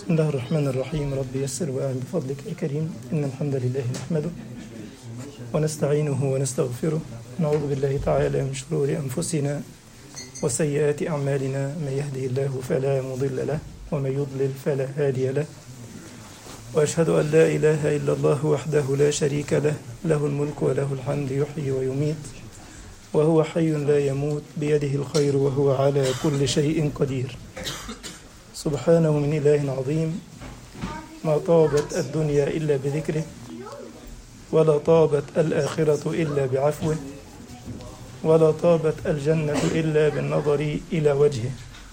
بسم الله الرحمن الرحيم رب يسر وأعن بفضلك يا كريم إن الحمد لله نحمده ونستعينه ونستغفره نعوذ بالله تعالى من شرور أنفسنا وسيئات أعمالنا من يهده الله فلا مضل له ومن يضلل فلا هادي له وأشهد أن لا إله إلا الله وحده لا شريك له له الملك وله الحمد يحيي ويميت وهو حي لا يموت بيده الخير وهو على كل شيء قدير سبحانه من إله عظيم ما طابت الدنيا إلا بذكره ولا طابت الآخرة إلا بعفوه ولا طابت الجنة إلا بالنظر إلى وجهه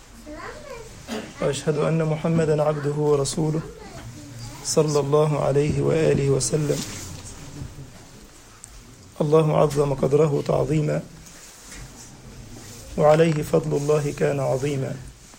وأشهد أن محمدا عبده ورسوله صلى الله عليه وآله وسلم الله عظم قدره تعظيما وعليه فضل الله كان عظيما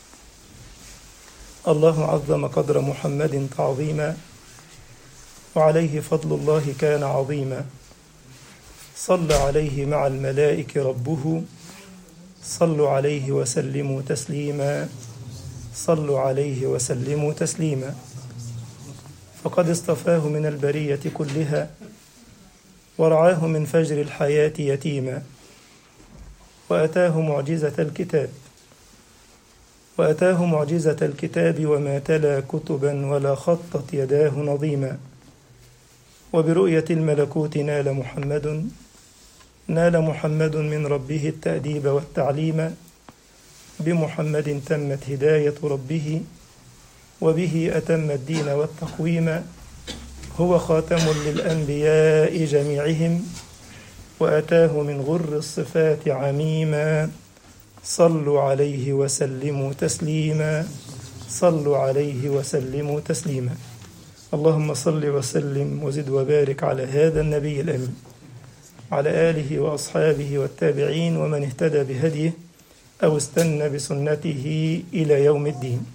الله عظم قدر محمد تعظيما وعليه فضل الله كان عظيما صلى عليه مع الملائكة ربه صلوا عليه وسلموا تسليما صلوا عليه وسلموا تسليما فقد اصطفاه من البرية كلها ورعاه من فجر الحياة يتيما وأتاه معجزة الكتاب وأتاه معجزة الكتاب وما تلا كتبا ولا خطت يداه نظيما وبرؤية الملكوت نال محمد نال محمد من ربه التأديب والتعليم بمحمد تمت هداية ربه وبه أتم الدين والتقويم هو خاتم للأنبياء جميعهم وأتاه من غر الصفات عميما صلوا عليه وسلموا تسليما صلوا عليه وسلموا تسليما اللهم صل وسلم وزد وبارك على هذا النبي الأمين على آله وأصحابه والتابعين ومن اهتدى بهديه أو استنى بسنته إلى يوم الدين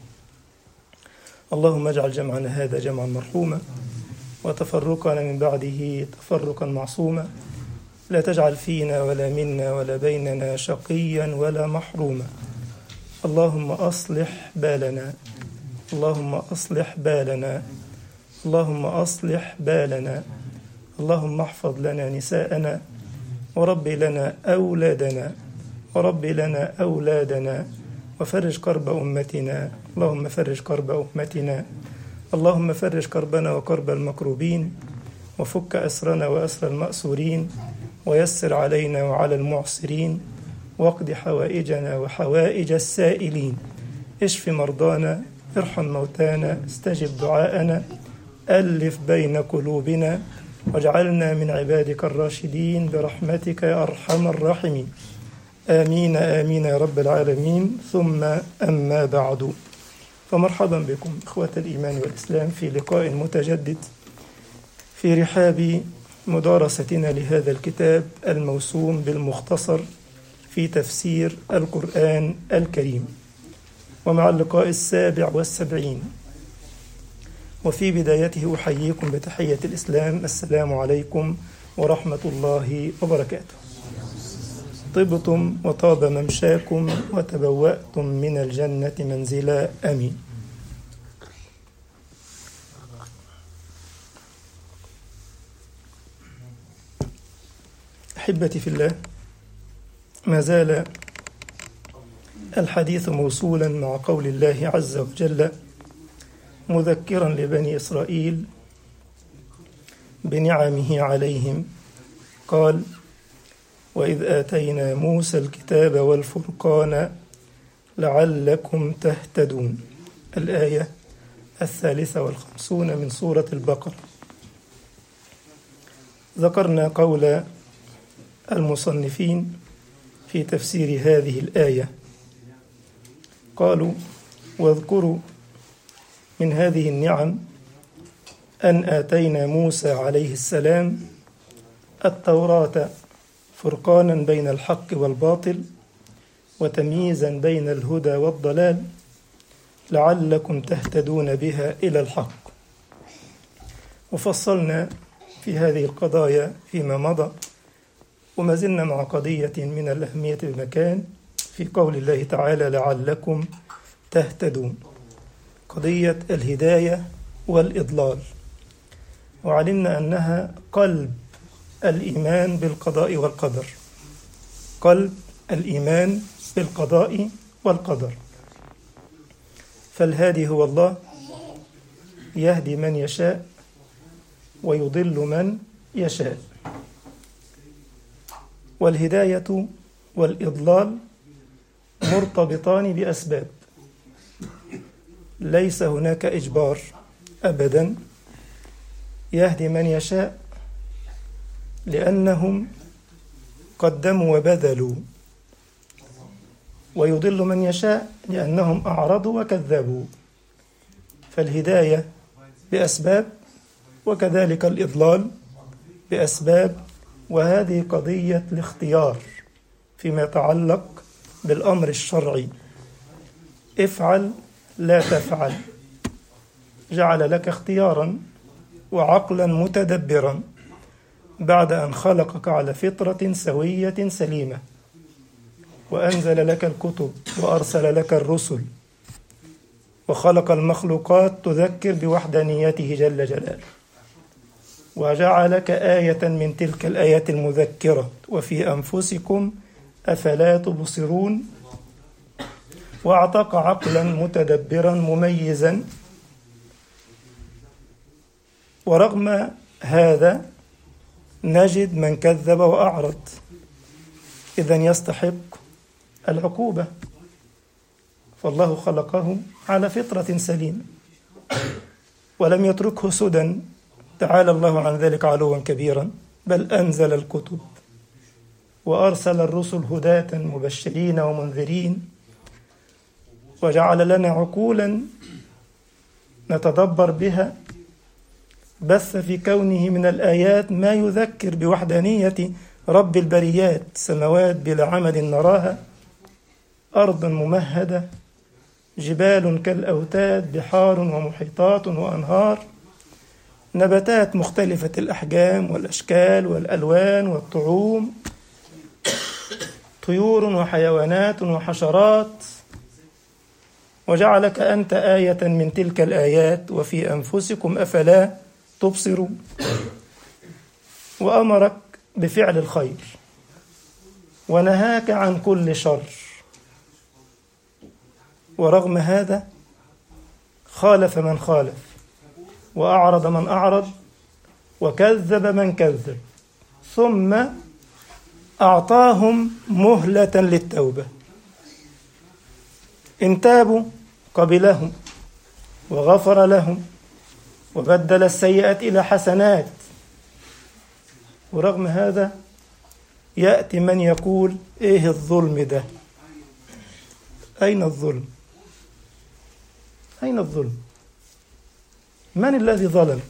اللهم اجعل جمعنا هذا جمعا مرحوما وتفرقنا من بعده تفرقا معصوما لا تجعل فينا ولا منا ولا بيننا شقيا ولا محروما اللهم أصلح بالنا اللهم أصلح بالنا اللهم أصلح بالنا اللهم احفظ لنا نساءنا ورب لنا أولادنا ورب لنا أولادنا وفرج كرب أمتنا اللهم فرج كرب أمتنا اللهم فرج كربنا وكرب المكروبين وفك أسرنا وأسر المأسورين ويسر علينا وعلى المعسرين واقض حوائجنا وحوائج السائلين اشف مرضانا ارحم موتانا استجب دعاءنا ألف بين قلوبنا واجعلنا من عبادك الراشدين برحمتك يا أرحم الراحمين آمين آمين يا رب العالمين ثم أما بعد فمرحبا بكم إخوة الإيمان والإسلام في لقاء متجدد في رحاب مدارستنا لهذا الكتاب الموسوم بالمختصر في تفسير القرآن الكريم ومع اللقاء السابع والسبعين وفي بدايته أحييكم بتحية الإسلام السلام عليكم ورحمة الله وبركاته طبتم وطاب ممشاكم وتبوأتم من الجنة منزلا أمين أحبتي في الله ما زال الحديث موصولا مع قول الله عز وجل مذكرا لبني إسرائيل بنعمه عليهم قال وإذ آتينا موسى الكتاب والفرقان لعلكم تهتدون الآية الثالثة والخمسون من سورة البقرة ذكرنا قول المصنفين في تفسير هذه الآية قالوا واذكروا من هذه النعم أن آتينا موسى عليه السلام التوراة فرقانا بين الحق والباطل وتمييزا بين الهدى والضلال لعلكم تهتدون بها إلى الحق وفصلنا في هذه القضايا فيما مضى وما زلنا مع قضية من الأهمية بمكان في قول الله تعالى لعلكم تهتدون قضية الهداية والإضلال وعلمنا أنها قلب الإيمان بالقضاء والقدر قلب الإيمان بالقضاء والقدر فالهادي هو الله يهدي من يشاء ويضل من يشاء والهداية والإضلال مرتبطان بأسباب ليس هناك إجبار أبدا يهدي من يشاء لأنهم قدموا وبذلوا ويضل من يشاء لأنهم أعرضوا وكذبوا فالهداية بأسباب وكذلك الإضلال بأسباب وهذه قضية الاختيار فيما يتعلق بالأمر الشرعي افعل لا تفعل جعل لك اختيارا وعقلا متدبرا بعد أن خلقك على فطرة سوية سليمة وأنزل لك الكتب وأرسل لك الرسل وخلق المخلوقات تذكر بوحدانيته جل جلاله وجعلك آية من تلك الآيات المذكرة وفي أنفسكم أفلا تبصرون وأعطاك عقلا متدبرا مميزا ورغم هذا نجد من كذب وأعرض إذا يستحق العقوبة فالله خلقه على فطرة سليمة ولم يتركه سدى تعالى الله عن ذلك علوا كبيرا بل أنزل الكتب وأرسل الرسل هداة مبشرين ومنذرين وجعل لنا عقولا نتدبر بها بث في كونه من الآيات ما يذكر بوحدانية رب البريات سماوات بلا عمد نراها أرض ممهدة جبال كالأوتاد بحار ومحيطات وأنهار نباتات مختلفة الأحجام والأشكال والألوان والطعوم طيور وحيوانات وحشرات وجعلك أنت آية من تلك الآيات وفي أنفسكم أفلا تبصرون وأمرك بفعل الخير ونهاك عن كل شر ورغم هذا خالف من خالف وأعرض من أعرض وكذب من كذب ثم أعطاهم مهلة للتوبة إن تابوا قبلهم وغفر لهم وبدل السيئات إلى حسنات ورغم هذا يأتي من يقول إيه الظلم ده أين الظلم أين الظلم من الذي ظلم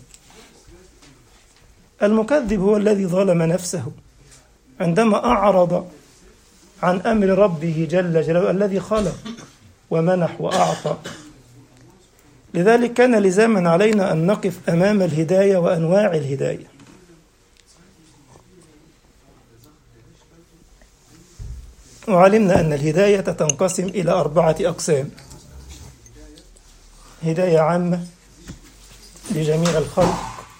المكذب هو الذي ظلم نفسه عندما أعرض عن أمر ربه جل جلاله الذي خلق ومنح وأعطى لذلك كان لزاما علينا أن نقف أمام الهداية وأنواع الهداية وعلمنا أن الهداية تنقسم إلى أربعة أقسام هداية عامة لجميع الخلق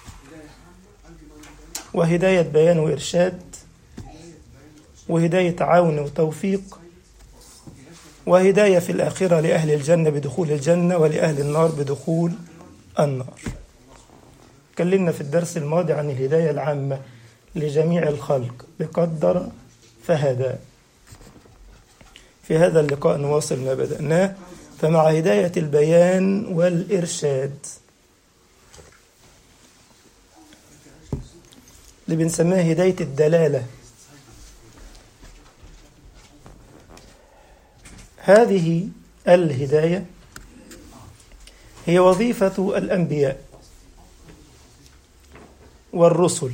وهداية بيان وإرشاد وهداية عون وتوفيق وهداية في الآخرة لأهل الجنة بدخول الجنة ولأهل النار بدخول النار تكلمنا في الدرس الماضي عن الهداية العامة لجميع الخلق بقدر فهدى في هذا اللقاء نواصل ما بدأناه فمع هداية البيان والإرشاد اللي بنسميها هداية الدلالة هذه الهداية هي وظيفة الأنبياء والرسل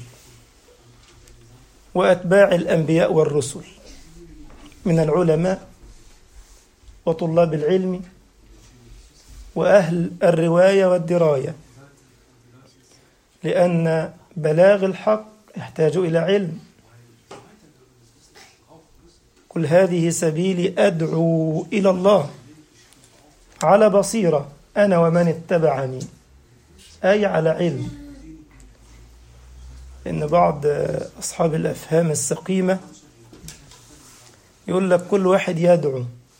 وأتباع الأنبياء والرسل من العلماء وطلاب العلم وأهل الرواية والدراية لأن بلاغ الحق يحتاج إلى علم قل هذه سبيلي أدعو إلى الله على بصيرة أنا ومن اتبعني أي على علم إن بعض أصحاب الأفهام السقيمة يقول لك كل واحد يدعو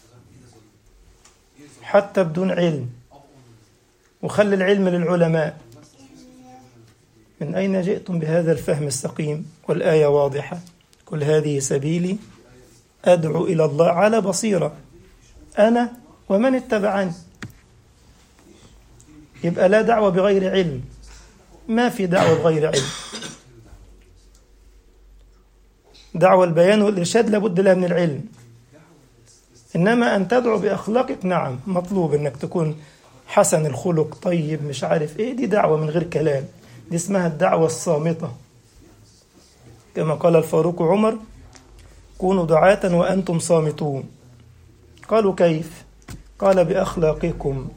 حتى بدون علم وخلي العلم للعلماء من أين جئتم بهذا الفهم السقيم والآية واضحة كل هذه سبيلي أدعو إلى الله على بصيرة أنا ومن اتبعني يبقى لا دعوة بغير علم ما في دعوة بغير علم دعوة البيان والإرشاد لابد لها من العلم إنما أن تدعو بأخلاقك نعم مطلوب أنك تكون حسن الخلق طيب مش عارف إيه دي دعوة من غير كلام دي اسمها الدعوة الصامتة كما قال الفاروق عمر كونوا دعاة وأنتم صامتون قالوا كيف قال بأخلاقكم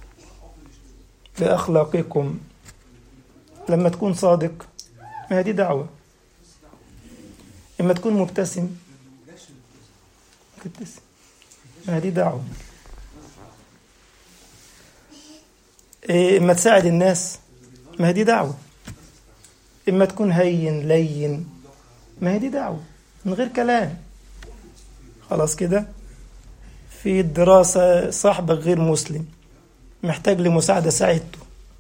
بأخلاقكم لما تكون صادق ما دي دعوة إما تكون مبتسم تبتسم ما دي دعوة إيه إما تساعد الناس ما دي دعوة إما تكون هين لين ما هي دي دعوة من غير كلام خلاص كده في الدراسة صاحبك غير مسلم محتاج لمساعدة ساعدته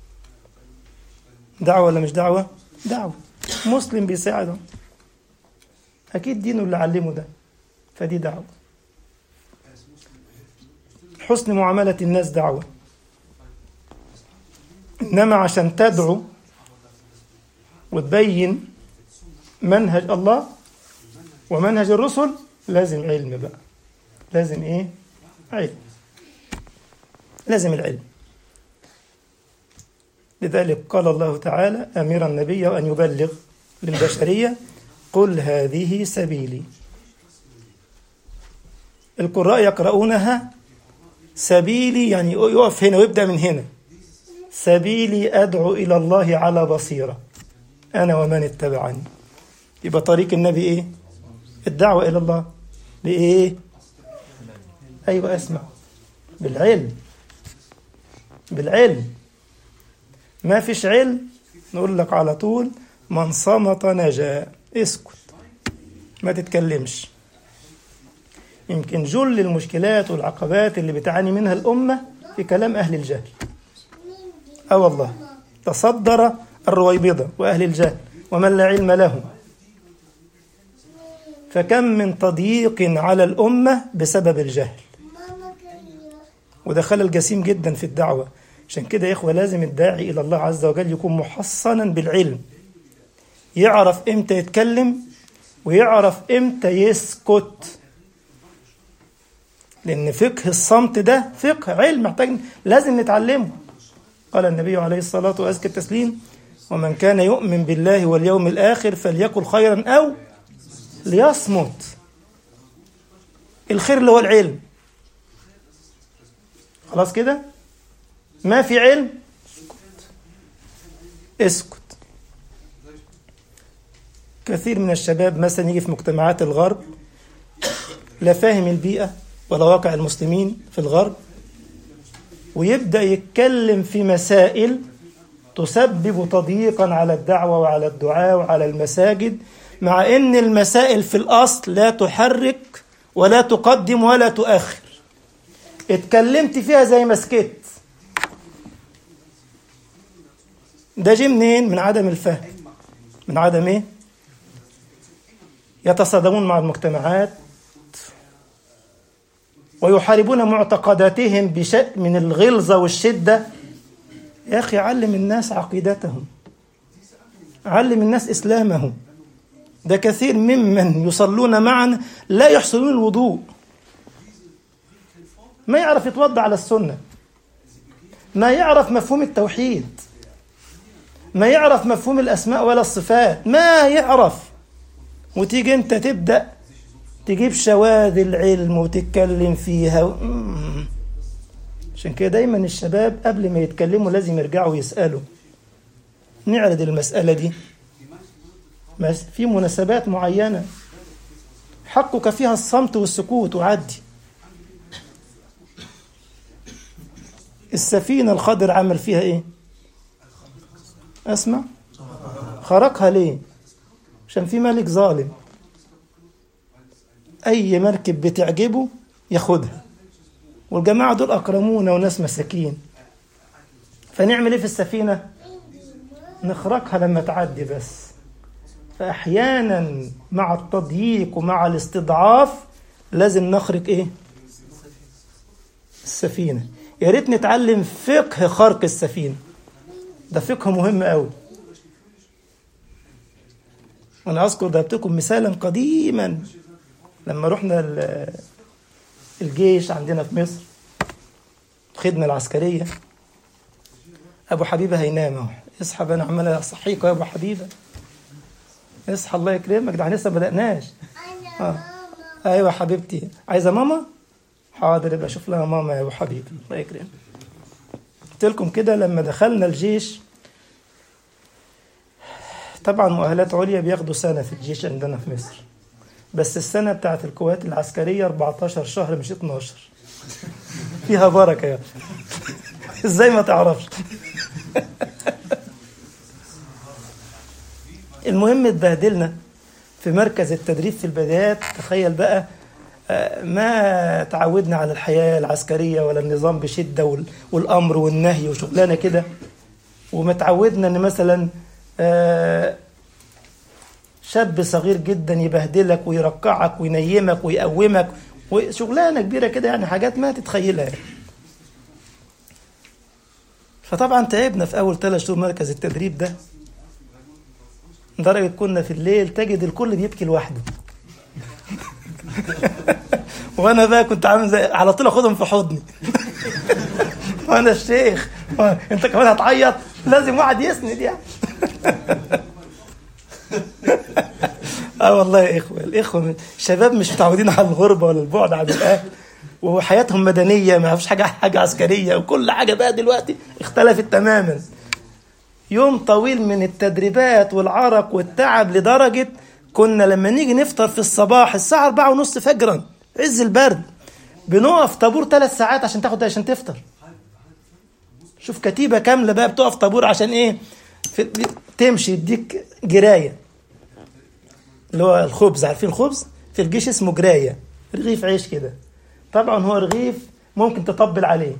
دعوة ولا مش دعوة؟ دعوة مسلم بيساعده أكيد دينه اللي علمه ده فدي دعوة حسن معاملة الناس دعوة إنما عشان تدعو وتبين منهج الله ومنهج الرسل لازم علم بقى لازم ايه علم لازم العلم لذلك قال الله تعالى امير النبي ان يبلغ للبشريه قل هذه سبيلي القراء يقرؤونها سبيلي يعني يقف هنا ويبدا من هنا سبيلي ادعو الى الله على بصيره انا ومن اتبعني يبقى طريق النبي ايه الدعوه الى الله بايه ايوه اسمع بالعلم بالعلم ما فيش علم نقول لك على طول من صمت نجا اسكت ما تتكلمش يمكن جل المشكلات والعقبات اللي بتعاني منها الأمة في كلام أهل الجهل أه والله تصدر الرويبضة وأهل الجهل ومن لا علم له فكم من تضييق على الأمة بسبب الجهل وده خلل جسيم جدا في الدعوة عشان كده يا إخوة لازم الداعي إلى الله عز وجل يكون محصنا بالعلم يعرف إمتى يتكلم ويعرف إمتى يسكت لأن فقه الصمت ده فقه علم محتاج لازم نتعلمه قال النبي عليه الصلاة وأزكى التسليم ومن كان يؤمن بالله واليوم الآخر فليقل خيرا أو ليصمت الخير اللي هو العلم خلاص كده ما في علم اسكت اسكت كثير من الشباب مثلا يجي في مجتمعات الغرب لا فاهم البيئة ولا واقع المسلمين في الغرب ويبدأ يتكلم في مسائل تسبب تضييقا على الدعوة وعلى الدعاء وعلى المساجد مع ان المسائل في الاصل لا تحرك ولا تقدم ولا تؤخر اتكلمت فيها زي ما سكت ده جه منين من عدم الفهم من عدم ايه يتصادمون مع المجتمعات ويحاربون معتقداتهم بشيء من الغلظة والشدة يا أخي علم الناس عقيدتهم علم الناس إسلامهم ده كثير ممن يصلون معنا لا يحسنون الوضوء ما يعرف يتوضا على السنة ما يعرف مفهوم التوحيد ما يعرف مفهوم الأسماء ولا الصفات ما يعرف وتيجي أنت تبدأ تجيب شواذ العلم وتتكلم فيها عشان كده دايما الشباب قبل ما يتكلموا لازم يرجعوا يسألوا نعرض المسألة دي في مناسبات معينة حقك فيها الصمت والسكوت وعدي السفينة الخضر عمل فيها ايه اسمع خرقها ليه عشان في ملك ظالم اي مركب بتعجبه ياخدها والجماعة دول اكرمونا وناس مساكين فنعمل ايه في السفينة نخرقها لما تعدي بس فاحيانا مع التضييق ومع الاستضعاف لازم نخرق ايه السفينة يا ريت نتعلم فقه خرق السفينة ده فقه مهم قوي أنا أذكر ضربتكم مثالا قديما لما رحنا الجيش عندنا في مصر الخدمة العسكرية أبو حبيبة هينام أهو اصحى بقى أنا عمال أصحيك يا أبو حبيبة اصحى الله يكرمك ده احنا لسه ما بدأناش آه. أيوة حبيبتي عايزة ماما؟ حاضر يبقى اشوف لها ماما يا ابو حبيبي الله يكرمك قلت لكم كده لما دخلنا الجيش طبعا مؤهلات عليا بياخدوا سنة في الجيش عندنا في مصر بس السنة بتاعت القوات العسكرية 14 شهر مش 12 فيها بركة يا ازاي ما تعرفش المهم اتبهدلنا في مركز التدريب في البدايات تخيل بقى ما تعودنا على الحياة العسكرية ولا النظام بشدة والأمر والنهي وشغلانة كده وما تعودنا أن مثلا شاب صغير جدا يبهدلك ويرقعك وينيمك ويقومك وشغلانة كبيرة كده يعني حاجات ما تتخيلها يعني. فطبعا تعبنا في أول ثلاث شهور مركز التدريب ده لدرجة كنا في الليل تجد الكل بيبكي لوحده وانا بقى كنت عامل زي على طول اخدهم في حضني وانا الشيخ انت كمان هتعيط لازم واحد يسند يعني اه والله يا اخوه الاخوه شباب مش متعودين على الغربه ولا البعد عن الاهل وحياتهم مدنيه ما فيش حاجه حاجه عسكريه وكل حاجه بقى دلوقتي اختلفت تماما يوم طويل من التدريبات والعرق والتعب لدرجه كنا لما نيجي نفطر في الصباح الساعة أربعة ونص فجرا عز البرد بنقف طابور ثلاث ساعات عشان تاخد عشان تفطر شوف كتيبة كاملة بقى بتقف طابور عشان ايه في تمشي يديك جراية اللي هو الخبز عارفين الخبز في الجيش اسمه جراية رغيف عيش كده طبعا هو رغيف ممكن تطبل عليه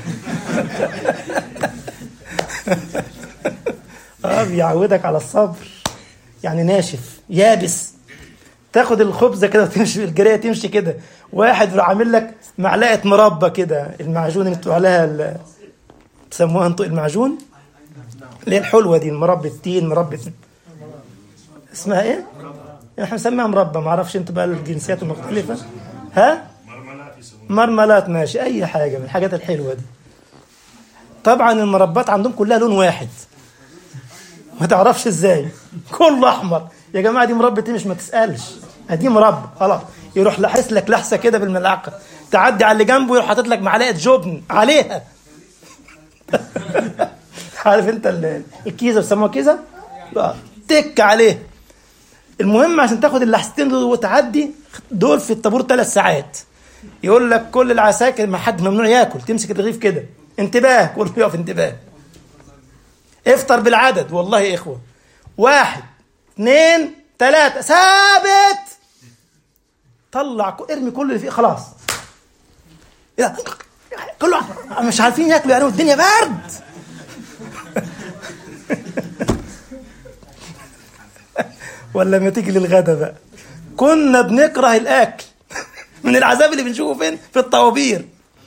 اه بيعودك على الصبر يعني ناشف يابس تاخد الخبزه كده وتمشي الجريه تمشي كده واحد يروح عامل لك معلقه مربى كده المعجون اللي انتوا عليها تسموها انتوا المعجون اللي هي الحلوه دي مربى التين مربى اسمها ايه؟ احنا بنسميها مربى ما اعرفش انتوا بقى الجنسيات المختلفه ها؟ مرملات ماشي اي حاجه من الحاجات الحلوه دي طبعا المربات عندهم كلها لون واحد ما تعرفش ازاي كله احمر يا جماعه دي مربى ايه مش ما تسالش دي مربى خلاص يروح لحس لك لحسه كده بالملعقه تعدي على اللي جنبه يروح حاطط لك معلقه جبن عليها عارف انت الكيزه بيسموها كيزه تك عليه المهم عشان تاخد اللحستين دول وتعدي دول في الطابور ثلاث ساعات يقول لك كل العساكر ما حد ممنوع ياكل تمسك الرغيف كده انتباه كله يقف انتباه افطر بالعدد والله يا اخوه واحد اثنين ثلاثة ثابت طلع ارمي كل اللي فيه خلاص كله مش عارفين ياكلوا يعني والدنيا برد ولا ما تيجي للغدا بقى كنا بنكره الاكل من العذاب اللي بنشوفه فين في الطوابير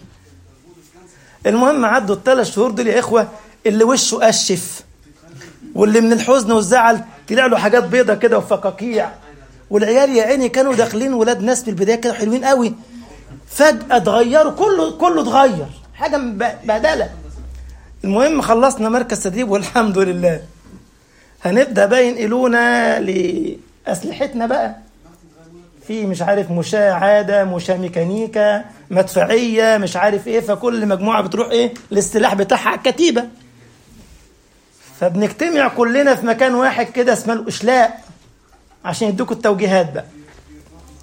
المهم عدوا الثلاث شهور دول يا اخوه اللي وشه قشف واللي من الحزن والزعل طلع له حاجات بيضة كده وفقاقيع والعيال يا عيني كانوا داخلين ولاد ناس في البدايه كده حلوين قوي فجاه اتغيروا كله كله اتغير حاجه بهدله المهم خلصنا مركز تدريب والحمد لله هنبدا بقى ينقلونا لاسلحتنا بقى في مش عارف مشاة عادة مشاة ميكانيكا مدفعية مش عارف ايه فكل مجموعة بتروح ايه الاستلاح بتاعها على الكتيبة فبنجتمع كلنا في مكان واحد كده اسمه الاشلاء عشان يدوكوا التوجيهات بقى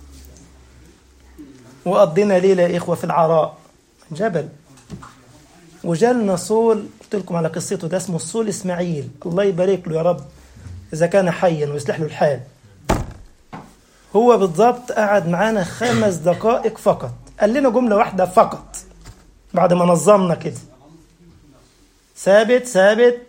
وقضينا ليلة يا إخوة في العراء جبل وجالنا صول قلت لكم على قصته ده اسمه الصول اسماعيل الله يبارك له يا رب اذا كان حيا ويصلح له الحال هو بالضبط قعد معانا خمس دقائق فقط قال لنا جمله واحده فقط بعد ما نظمنا كده ثابت ثابت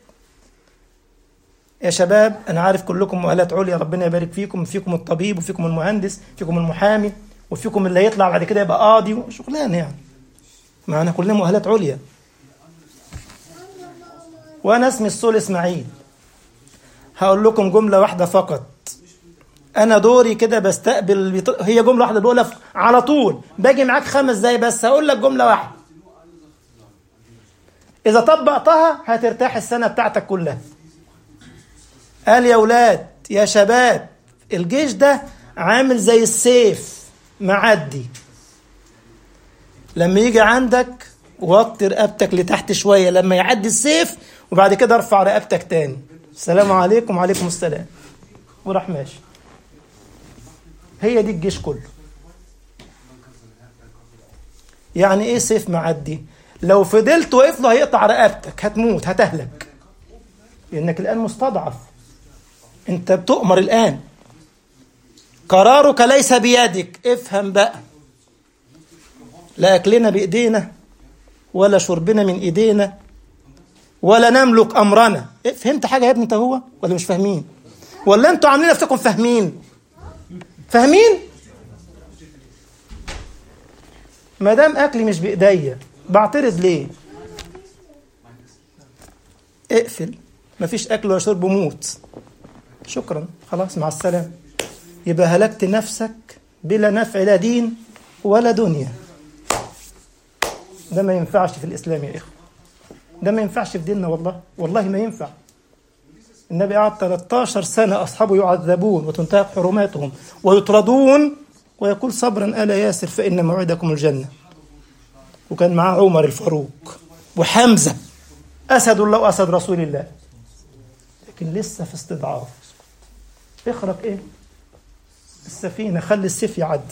يا شباب انا عارف كلكم مؤهلات عليا ربنا يبارك فيكم فيكم الطبيب وفيكم المهندس فيكم المحامي وفيكم اللي هيطلع بعد كده يبقى قاضي وشغلانه يعني معنا كلنا مؤهلات عليا وانا اسمي الصول اسماعيل هقول لكم جمله واحده فقط انا دوري كده بستقبل هي جمله واحده بقولها على طول باجي معاك خمس دقايق بس هقول لك جمله واحده اذا طبقتها هترتاح السنه بتاعتك كلها قال يا ولاد يا شباب الجيش ده عامل زي السيف معدي لما يجي عندك وطي رقبتك لتحت شوية لما يعدي السيف وبعد كده ارفع رقبتك تاني السلام عليكم وعليكم السلام وراح ماشي هي دي الجيش كله يعني ايه سيف معدي لو فضلت واقف له هيقطع رقبتك هتموت هتهلك لانك الان مستضعف انت بتؤمر الان قرارك ليس بيدك افهم بقى لا اكلنا بايدينا ولا شربنا من ايدينا ولا نملك امرنا إيه فهمت حاجه يا ابني انت هو ولا مش فاهمين ولا انتوا عاملين نفسكم فاهمين فاهمين ما دام اكلي مش بايديا بعترض ليه اقفل مفيش اكل ولا شرب موت شكرا خلاص مع السلامه يبقى هلكت نفسك بلا نفع لا دين ولا دنيا ده ما ينفعش في الإسلام يا إخوة ده ما ينفعش في ديننا والله والله ما ينفع النبي قعد 13 سنة أصحابه يعذبون وتنتهك حرماتهم ويطردون ويقول صبرا آل ياسر فإن موعدكم الجنة وكان معاه عمر الفاروق وحمزة أسد الله وأسد رسول الله لكن لسه في استضعاف اخرق ايه السفينة خلي السيف يعدي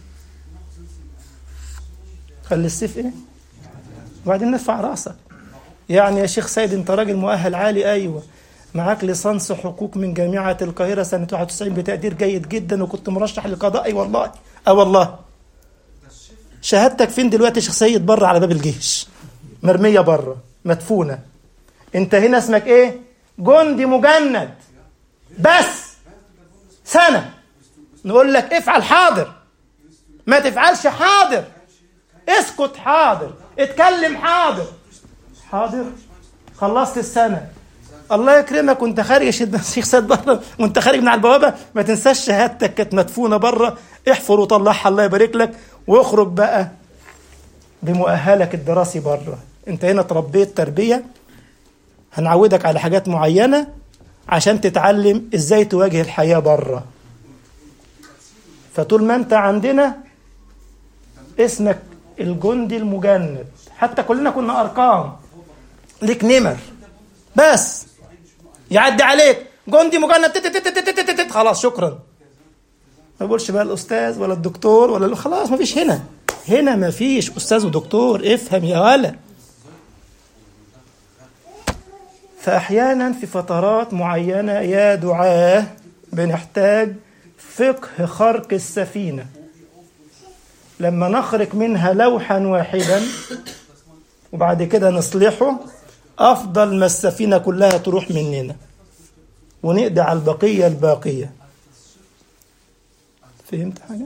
خلي السيف ايه وبعدين نرفع راسك يعني يا شيخ سيد انت راجل مؤهل عالي ايوه معاك ليسانس حقوق من جامعة القاهرة سنة 91 بتقدير جيد جدا وكنت مرشح للقضاء اي والله اه والله شهادتك فين دلوقتي يا شيخ سيد بره على باب الجيش مرمية بره مدفونة انت هنا اسمك ايه جندي مجند بس سنة نقول لك افعل حاضر ما تفعلش حاضر اسكت حاضر اتكلم حاضر حاضر خلصت السنة الله يكرمك وانت خارج يا شيخ سيد بره وانت خارج من على البوابة ما تنساش شهادتك كانت مدفونة بره احفر وطلعها الله يبارك لك واخرج بقى بمؤهلك الدراسي بره انت هنا تربيت تربية هنعودك على حاجات معينة عشان تتعلم ازاي تواجه الحياة بره فطول ما انت عندنا اسمك الجندي المجند حتى كلنا كنا ارقام ليك نمر بس يعدي عليك جندي مجند تت تت تت تت تت تت خلاص شكرا ما بقولش بقى الاستاذ ولا الدكتور ولا خلاص ما فيش هنا هنا ما فيش استاذ ودكتور افهم يا ولا فاحيانا في فترات معينه يا دعاه بنحتاج فقه خرق السفينه لما نخرق منها لوحا واحدا وبعد كده نصلحه افضل ما السفينه كلها تروح مننا ونقضي على البقيه الباقيه فهمت حاجه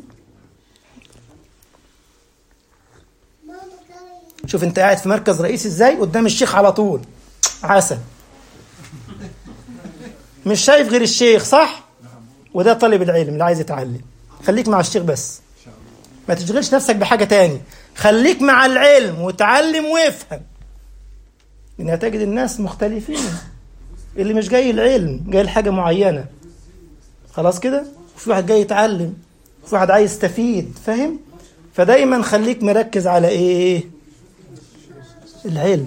شوف انت قاعد في مركز رئيسي ازاي قدام الشيخ على طول عسل مش شايف غير الشيخ صح وده طالب العلم اللي عايز يتعلم خليك مع الشيخ بس ما تشغلش نفسك بحاجة تاني خليك مع العلم وتعلم وافهم لأن هتجد الناس مختلفين اللي مش جاي العلم جاي لحاجة معينة خلاص كده وفي واحد جاي يتعلم وفي واحد عايز يستفيد فاهم فدايما خليك مركز على ايه العلم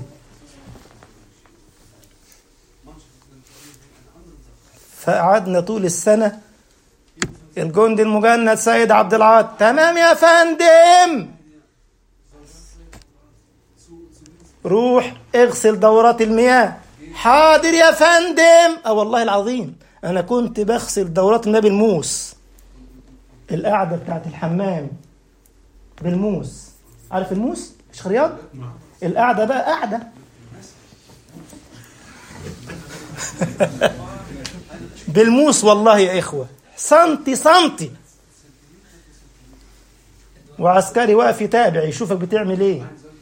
فقعدنا طول السنة الجندي المجند سيد عبد العاط تمام يا فندم روح اغسل دورات المياه حاضر يا فندم اه والله العظيم انا كنت بغسل دورات المياه بالموس القعده بتاعت الحمام بالموس عارف الموس مش خرياط القعده بقى قعده بالموس والله يا إخوة سنتي سنتي وعسكري واقف يتابع يشوفك بتعمل ايه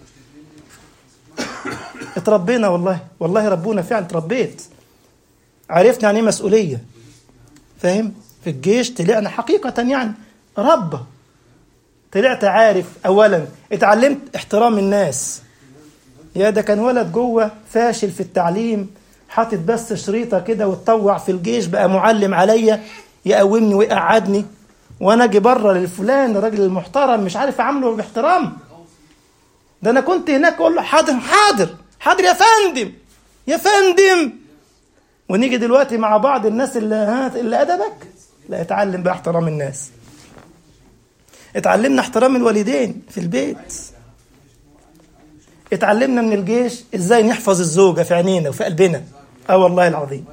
اتربينا والله والله ربونا فعلا اتربيت عرفنا يعني ايه مسؤولية فاهم في الجيش طلعنا حقيقة يعني ربة طلعت عارف أولا اتعلمت احترام الناس يا ده كان ولد جوه فاشل في التعليم حاطط بس شريطه كده واتطوع في الجيش بقى معلم عليا يقومني ويقعدني وانا اجي بره للفلان الراجل المحترم مش عارف اعامله باحترام ده انا كنت هناك اقول له حاضر حاضر حاضر يا فندم يا فندم ونيجي دلوقتي مع بعض الناس اللي ها اللي ادبك لا اتعلم بقى احترام الناس اتعلمنا احترام الوالدين في البيت اتعلمنا من الجيش ازاي نحفظ الزوجة في عينينا وفي قلبنا اه والله العظيم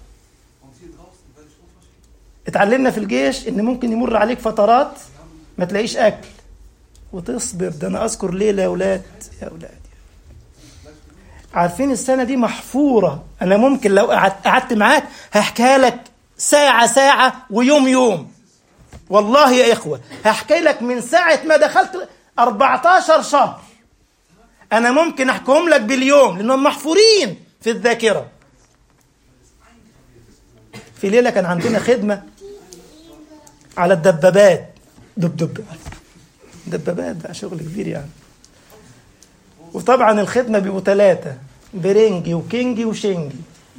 اتعلمنا في الجيش ان ممكن يمر عليك فترات ما تلاقيش اكل وتصبر ده انا اذكر ليلة يا اولاد يا اولاد عارفين السنة دي محفورة انا ممكن لو قعدت قعدت معاك هحكيها لك ساعة ساعة ويوم يوم والله يا إخوة هحكي لك من ساعة ما دخلت 14 شهر أنا ممكن أحكيهم لك باليوم لأنهم محفورين في الذاكرة في ليلة كان عندنا خدمة على الدبابات دب دب دبابات بقى شغل كبير يعني وطبعا الخدمة بيبقوا ثلاثة برنجي وكينجي وشنجي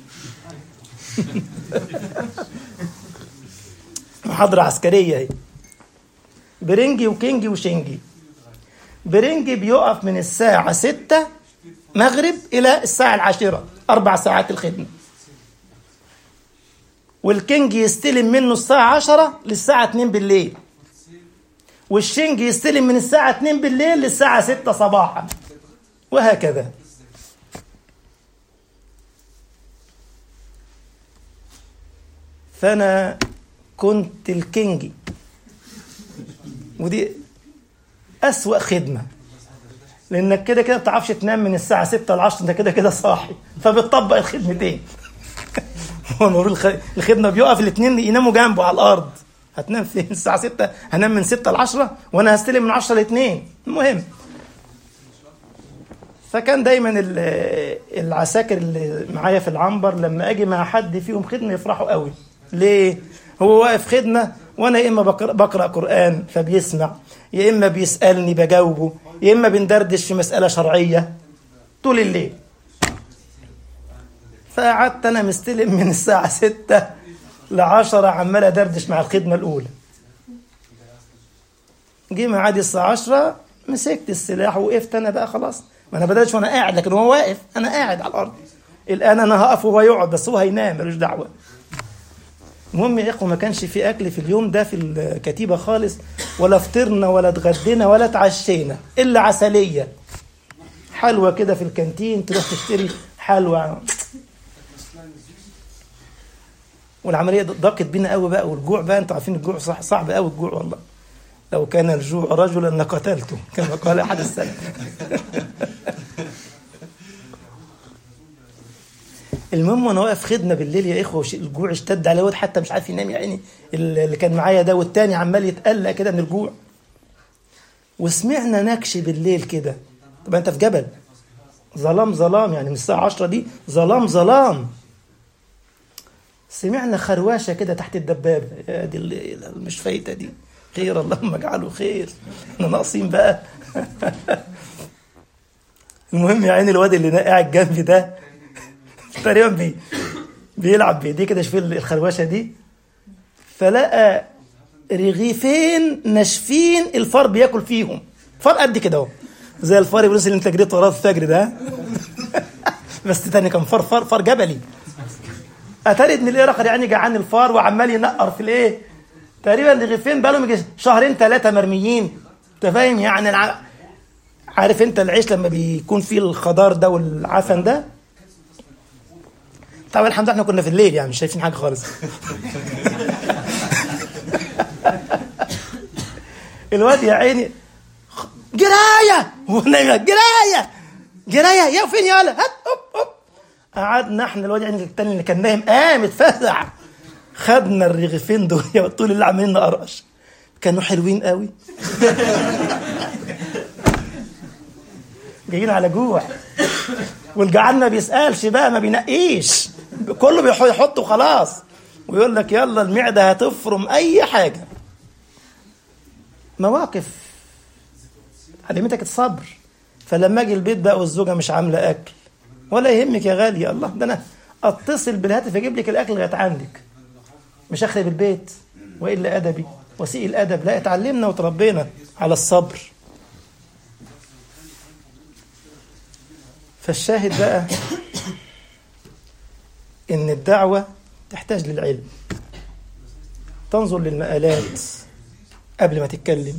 محاضرة عسكرية هي برنجي وكينجي وشنجي برنجي بيقف من الساعة ستة مغرب إلى الساعة العاشرة أربع ساعات الخدمة والكينج يستلم منه الساعة عشرة للساعة اتنين بالليل والشنج يستلم من الساعة اتنين بالليل للساعة ستة صباحا وهكذا فأنا كنت الكينجي ودي أسوأ خدمة لأنك كده كده ما بتعرفش تنام من الساعة 6 ل 10 أنت كده كده صاحي فبتطبق الخدمتين هو المفروض الخدمة بيقف الاثنين يناموا جنبه على الأرض هتنام فين الساعة 6 هنام من 6 ل 10 وأنا هستلم من 10 ل 2 المهم فكان دايما العساكر اللي معايا في العنبر لما اجي مع حد فيهم خدمه يفرحوا قوي ليه هو واقف خدمه وانا يا اما بقرا, بقرأ قران فبيسمع يا اما بيسالني بجاوبه يا اما بندردش في مساله شرعيه طول الليل فقعدت انا مستلم من الساعه 6 ل 10 عمال ادردش مع الخدمه الاولى جه ميعادي الساعه 10 مسكت السلاح وقفت انا بقى خلاص ما انا بدأتش وانا قاعد لكن هو واقف انا قاعد على الارض الان انا هقف وهو يقعد بس هو هينام ملوش دعوه المهم يا اخوه ما كانش في اكل في اليوم ده في الكتيبه خالص ولا فطرنا ولا اتغدينا ولا اتعشينا الا عسليه حلوى كده في الكانتين تروح تشتري حلوى والعمليه ضاقت بينا قوي بقى والجوع بقى انتوا عارفين الجوع صح صعب قوي الجوع والله لو كان الجوع رجلا لقتلته كما قال احد السلف المهم وانا واقف خدمه بالليل يا اخوه الجوع اشتد على واد حتى مش عارف ينام يا عيني اللي كان معايا ده والتاني عمال يتقلق كده من الجوع وسمعنا نكش بالليل كده طب انت في جبل ظلام ظلام يعني من الساعه 10 دي ظلام ظلام سمعنا خروشه كده تحت الدبابه يا دي مش فايته دي خير اللهم اجعله خير احنا ناقصين بقى المهم يا عيني الواد اللي قاعد جنبي ده تقريبا بي بيلعب بايديه كده شوف الخروشه دي فلقى رغيفين ناشفين الفار بياكل فيهم فار قد كده اهو زي الفار اللي انت جريت وراه الفجر ده بس تاني كان فار فار فار جبلي اتاري ابن الايه رقر يعني جعان الفار وعمال ينقر في الايه تقريبا رغيفين بقى لهم شهرين ثلاثه مرميين انت فاهم يعني الع... عارف انت العيش لما بيكون فيه الخضار ده والعفن ده طبعا الحمد لله احنا كنا في الليل يعني مش شايفين حاجه خالص الواد يا عيني جرايه هو نايم جرايه جرايه يا فين يالا هات اوب اوب قعدنا احنا الواد يعني التاني اللي كان نايم قام اتفزع خدنا الرغيفين دول طول الليل عمالين نقرقش كانوا حلوين قوي جايين على جوع والجعان ما بيسالش بقى ما بينقيش كله بيحط وخلاص ويقول لك يلا المعده هتفرم اي حاجه مواقف علمتك الصبر فلما اجي البيت بقى والزوجه مش عامله اكل ولا يهمك يا غالي الله ده انا اتصل بالهاتف اجيب لك الاكل لغايه عندك مش اخرب البيت والا ادبي وسيء الادب لا اتعلمنا وتربينا على الصبر فالشاهد بقى ان الدعوه تحتاج للعلم تنظر للمآلات قبل ما تتكلم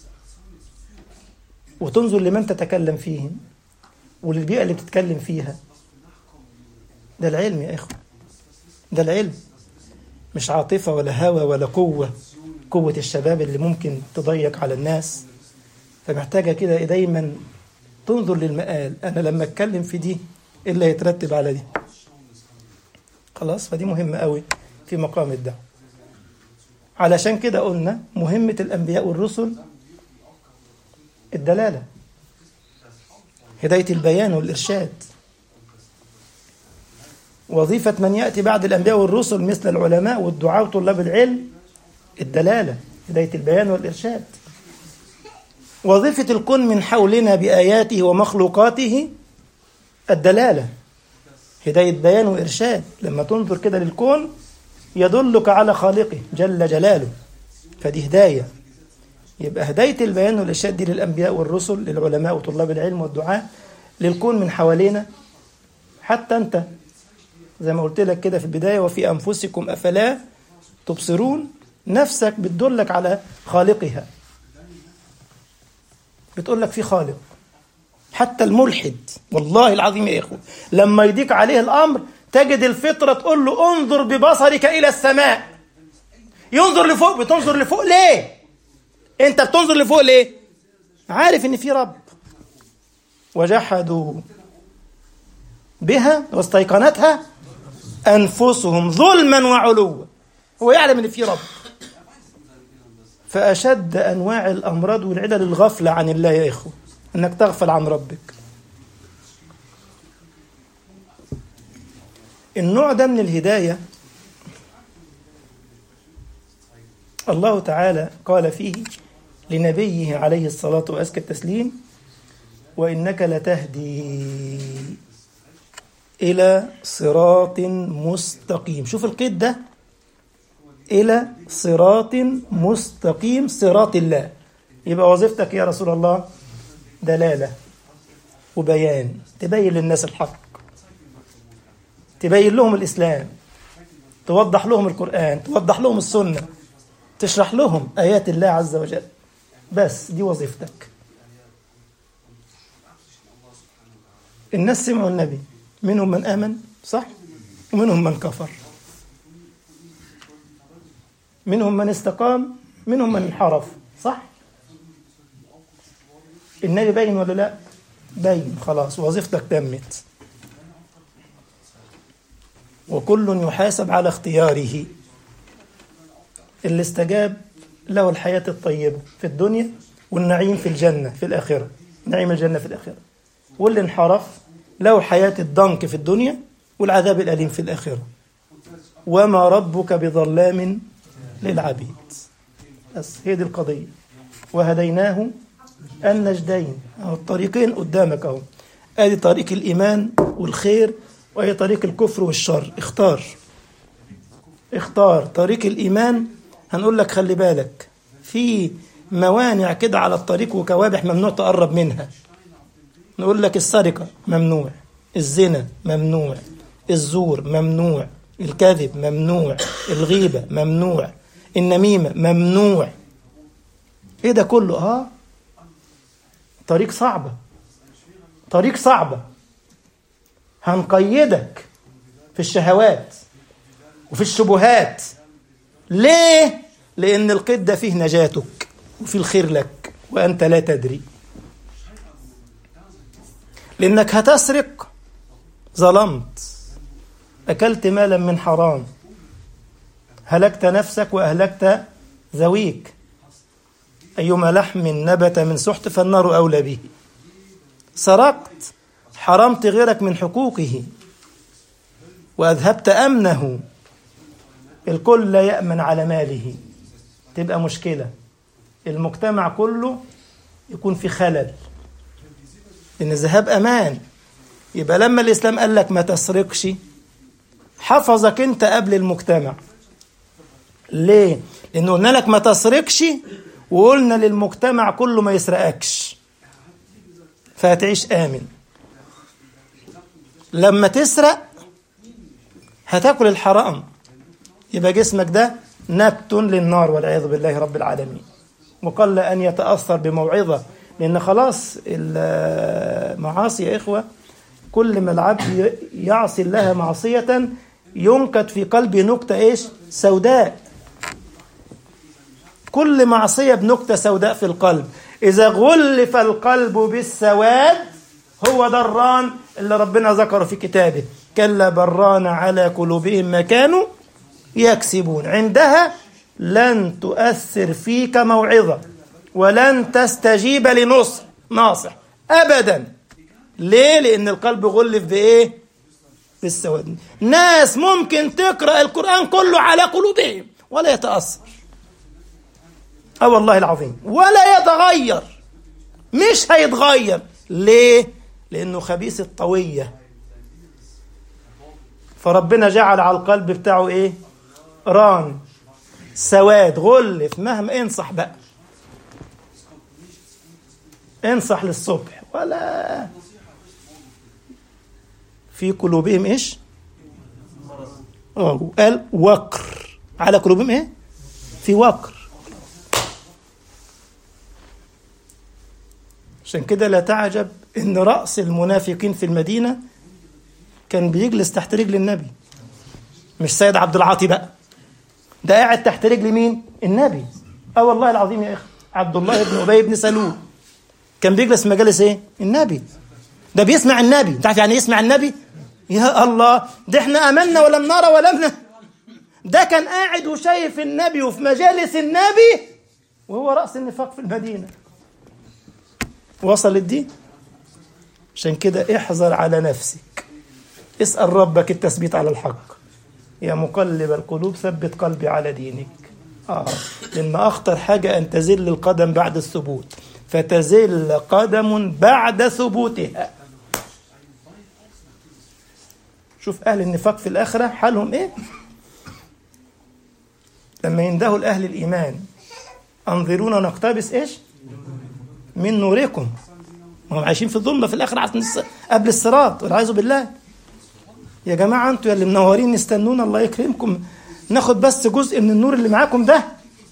وتنظر لمن تتكلم فيهم وللبيئة اللي بتتكلم فيها ده العلم يا إخوة ده العلم مش عاطفة ولا هوى ولا قوة قوة الشباب اللي ممكن تضيق على الناس فمحتاجة كده دايما تنظر للمقال أنا لما أتكلم في دي إيه اللي هيترتب على دي خلاص فدي مهمة قوي في مقام الدعوة علشان كده قلنا مهمة الأنبياء والرسل الدلالة هداية البيان والإرشاد وظيفة من يأتي بعد الأنبياء والرسل مثل العلماء والدعاء وطلاب العلم الدلالة هداية البيان والإرشاد وظيفة الكون من حولنا بآياته ومخلوقاته الدلالة هداية بيان وإرشاد لما تنظر كده للكون يدلك على خالقه جل جلاله فدي هداية يبقى هداية البيان والإرشاد دي للأنبياء والرسل للعلماء وطلاب العلم والدعاء للكون من حوالينا حتى أنت زي ما قلت لك كده في البداية وفي أنفسكم أفلا تبصرون نفسك بتدلك على خالقها بتقول لك في خالق حتى الملحد والله العظيم يا إخوة لما يضيق عليه الأمر تجد الفطرة تقول له انظر ببصرك إلى السماء ينظر لفوق بتنظر لفوق ليه انت بتنظر لفوق ليه عارف ان في رب وجحدوا بها واستيقنتها انفسهم ظلما وعلوا هو يعلم ان في رب فاشد انواع الامراض والعلل الغفله عن الله يا اخوه انك تغفل عن ربك النوع ده من الهدايه الله تعالى قال فيه لنبيه عليه الصلاة وأزكى التسليم وإنك لتهدي إلى صراط مستقيم شوف القيد ده إلى صراط مستقيم صراط الله يبقى وظيفتك يا رسول الله دلالة وبيان تبين للناس الحق تبين لهم الإسلام توضح لهم القرآن توضح لهم السنة تشرح لهم آيات الله عز وجل بس دي وظيفتك الناس سمعوا النبي منهم من آمن صح ومنهم من كفر منهم من استقام منهم من انحرف صح النبي باين ولا لا باين خلاص وظيفتك تمت وكل يحاسب على اختياره اللي استجاب له الحياة الطيبة في الدنيا والنعيم في الجنة في الآخرة نعيم الجنة في الآخرة واللي انحرف له حياة الضنك في الدنيا والعذاب الأليم في الآخرة وما ربك بظلام للعبيد بس هي دي القضية وهديناه النجدين أو الطريقين قدامك أهو ادي طريق الإيمان والخير وهي طريق الكفر والشر اختار اختار طريق الإيمان هنقول لك خلي بالك في موانع كده على الطريق وكوابح ممنوع تقرب منها نقول لك السرقة ممنوع الزنا ممنوع الزور ممنوع الكذب ممنوع الغيبة ممنوع النميمة ممنوع ايه ده كله اه طريق صعبة طريق صعبة هنقيدك في الشهوات وفي الشبهات ليه؟ لأن القيد ده فيه نجاتك وفيه الخير لك وأنت لا تدري لأنك هتسرق ظلمت أكلت مالا من حرام هلكت نفسك وأهلكت ذويك أيما لحم نبت من سحت فالنار أولى به سرقت حرمت غيرك من حقوقه وأذهبت أمنه الكل لا يأمن على ماله تبقى مشكلة المجتمع كله يكون في خلل إن الذهاب أمان يبقى لما الإسلام قال لك ما تسرقش حفظك أنت قبل المجتمع ليه؟ لأنه قلنا لك ما تسرقش وقلنا للمجتمع كله ما يسرقكش فهتعيش آمن لما تسرق هتاكل الحرام يبقى جسمك ده نبت للنار والعياذ بالله رب العالمين وقل أن يتأثر بموعظة لأن خلاص المعاصي يا إخوة كل ما العبد يعصي الله معصية ينكت في قلبه نكتة إيش سوداء كل معصية بنكتة سوداء في القلب إذا غلف القلب بالسواد هو ده الران اللي ربنا ذكره في كتابه كلا بران على قلوبهم ما كانوا يكسبون عندها لن تؤثر فيك موعظة ولن تستجيب لنصح ناصح أبدا ليه؟ لأن القلب غلف بإيه؟ بالسواد ناس ممكن تقرأ القرآن كله على قلوبهم ولا يتأثر اه والله العظيم ولا يتغير مش هيتغير ليه لانه خبيث الطويه فربنا جعل على القلب بتاعه ايه ران سواد غلف مهما انصح بقى انصح للصبح ولا في قلوبهم ايش اه قال وقر على قلوبهم ايه في وقر عشان كده لا تعجب ان راس المنافقين في المدينه كان بيجلس تحت رجل النبي مش سيد عبد العاطي بقى ده قاعد تحت رجل مين النبي اه والله العظيم يا اخي عبد الله بن ابي بن سلول كان بيجلس في مجالس ايه النبي ده بيسمع النبي انت عارف يعني يسمع النبي يا الله ده احنا امنا ولم نرى ولم ن... ده كان قاعد وشايف النبي وفي مجالس النبي وهو راس النفاق في المدينه وصلت دي عشان كده احذر على نفسك اسأل ربك التثبيت على الحق يا مقلب القلوب ثبت قلبي على دينك آه. لأن أخطر حاجة أن تزل القدم بعد الثبوت فتزل قدم بعد ثبوتها شوف أهل النفاق في الآخرة حالهم إيه لما يندهوا لأهل الإيمان أنظرونا نقتبس إيش من نوركم هم عايشين في الظلمه في الاخر قبل الصراط والعياذ بالله يا جماعه انتوا يا اللي منورين استنونا الله يكرمكم ناخد بس جزء من النور اللي معاكم ده